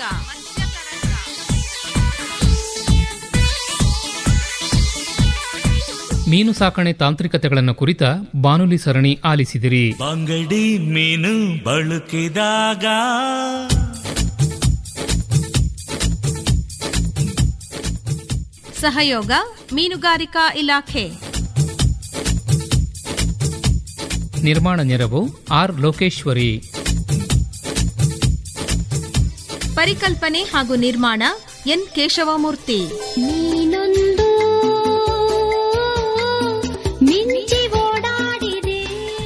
ಮೀನು ಸಾಕಣೆ ತಾಂತ್ರಿಕತೆಗಳನ್ನು ಕುರಿತ ಬಾನುಲಿ ಸರಣಿ ಆಲಿಸಿದಿರಿ
ಬಂಗಡಿ ಮೀನು ಬಳುಕಿದಾಗ
ಸಹಯೋಗ ಮೀನುಗಾರಿಕಾ ಇಲಾಖೆ
ನಿರ್ಮಾಣ ನೆರವು ಆರ್ ಲೋಕೇಶ್ವರಿ
ಪರಿಕಲ್ಪನೆ ಹಾಗೂ ನಿರ್ಮಾಣ ಎನ್ ಕೇಶವಮೂರ್ತಿ
ನೀನೊಂದು ಮಿಂಚಿ ಓಡಾಡಿದೆ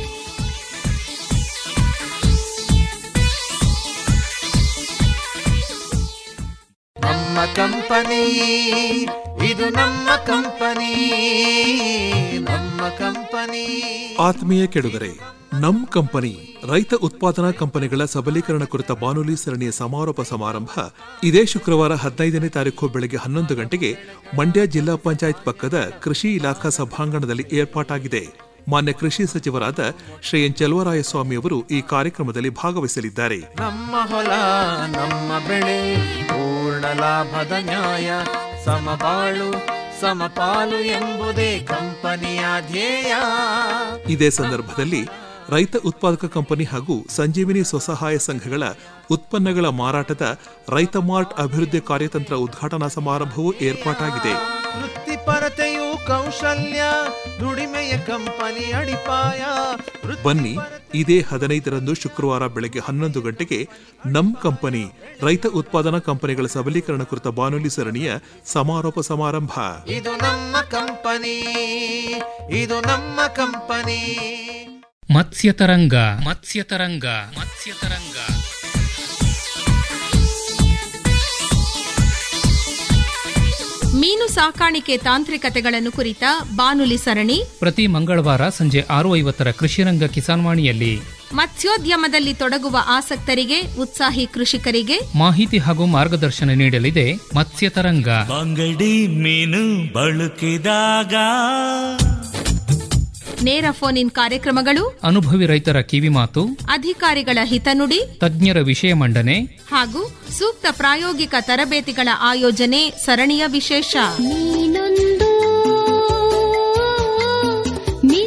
ನಮ್ಮ ಕಂಪನಿ ಇದು ನಮ್ಮ ಕಂಪನಿ ನಮ್ಮ ಕಂಪನಿ
ಆತ್ಮೀಯ ಕೆಡುಗರೆ ನಮ್ ಕಂಪನಿ ರೈತ ಉತ್ಪಾದನಾ ಕಂಪನಿಗಳ ಸಬಲೀಕರಣ ಕುರಿತ ಬಾನುಲಿ ಸರಣಿಯ ಸಮಾರೋಪ ಸಮಾರಂಭ ಇದೇ ಶುಕ್ರವಾರ ಹದಿನೈದನೇ ತಾರೀಕು ಬೆಳಗ್ಗೆ ಹನ್ನೊಂದು ಗಂಟೆಗೆ ಮಂಡ್ಯ ಜಿಲ್ಲಾ ಪಂಚಾಯತ್ ಪಕ್ಕದ ಕೃಷಿ ಇಲಾಖಾ ಸಭಾಂಗಣದಲ್ಲಿ ಏರ್ಪಾಟಾಗಿದೆ ಮಾನ್ಯ ಕೃಷಿ ಸಚಿವರಾದ ಶ್ರೀ ಎನ್ ಚಲುವರಾಯಸ್ವಾಮಿಯವರು ಈ ಕಾರ್ಯಕ್ರಮದಲ್ಲಿ ಭಾಗವಹಿಸಲಿದ್ದಾರೆ
ನಮ್ಮ ಹೊಲ ನಮ್ಮ ಬೆಳೆ ಪೂರ್ಣ ಲಾಭದ ನ್ಯಾಯ ಸಮಬಾಳು ಸಮಪಾಲು ಎಂಬುದೇ ಕಂಪನಿಯ ಧ್ಯೇಯ
ಇದೇ ಸಂದರ್ಭದಲ್ಲಿ ರೈತ ಉತ್ಪಾದಕ ಕಂಪನಿ ಹಾಗೂ ಸಂಜೀವಿನಿ ಸ್ವಸಹಾಯ ಸಂಘಗಳ ಉತ್ಪನ್ನಗಳ ಮಾರಾಟದ ರೈತ ಮಾರ್ಟ್ ಅಭಿವೃದ್ಧಿ ಕಾರ್ಯತಂತ್ರ ಉದ್ಘಾಟನಾ ಸಮಾರಂಭವೂ ಏರ್ಪಾಟಾಗಿದೆ
ವೃತ್ತಿಪರತೆಯು ಕೌಶಲ್ಯ ದುಡಿಮೆಯ ಕಂಪನಿ ಅಡಿಪಾಯ ವೃತ್ತಿ
ಬನ್ನಿ ಇದೇ ಹದಿನೈದರಂದು ಶುಕ್ರವಾರ ಬೆಳಗ್ಗೆ ಹನ್ನೊಂದು ಗಂಟೆಗೆ ನಮ್ ಕಂಪನಿ ರೈತ ಉತ್ಪಾದನಾ ಕಂಪನಿಗಳ ಸಬಲೀಕರಣ ಕುರಿತ ಬಾನುಲಿ ಸರಣಿಯ ಸಮಾರೋಪ ಸಮಾರಂಭ
ಇದು ನಮ್ಮ ಕಂಪನಿ ಇದು ನಮ್ಮ ಕಂಪನಿ
ಮತ್ಸ್ಯತರಂಗ ಮತ್ಸ್ಯತರಂಗ ಮತ್ಸ್ಯತರಂಗ
ಮೀನು ಸಾಕಾಣಿಕೆ ತಾಂತ್ರಿಕತೆಗಳನ್ನು ಕುರಿತ ಬಾನುಲಿ ಸರಣಿ
ಪ್ರತಿ ಮಂಗಳವಾರ ಸಂಜೆ ಆರು ಐವತ್ತರ ಕೃಷಿರಂಗ ಕಿಸಾನ್ವಾಣಿಯಲ್ಲಿ
ಮತ್ಸ್ಯೋದ್ಯಮದಲ್ಲಿ ತೊಡಗುವ ಆಸಕ್ತರಿಗೆ ಉತ್ಸಾಹಿ ಕೃಷಿಕರಿಗೆ
ಮಾಹಿತಿ ಹಾಗೂ ಮಾರ್ಗದರ್ಶನ ನೀಡಲಿದೆ ಮತ್ಸ್ಯತರಂಗ
ಬಂಗಡಿ ಮೀನು ಬಳಕಿದಾಗ
ನೇರ ಫೋನ್ ಇನ್ ಕಾರ್ಯಕ್ರಮಗಳು
ಅನುಭವಿ ರೈತರ ಕಿವಿಮಾತು
ಅಧಿಕಾರಿಗಳ ಹಿತನುಡಿ
ತಜ್ಞರ ವಿಷಯ ಮಂಡನೆ
ಹಾಗೂ ಸೂಕ್ತ ಪ್ರಾಯೋಗಿಕ ತರಬೇತಿಗಳ ಆಯೋಜನೆ ಸರಣಿಯ ವಿಶೇಷ
ನೀ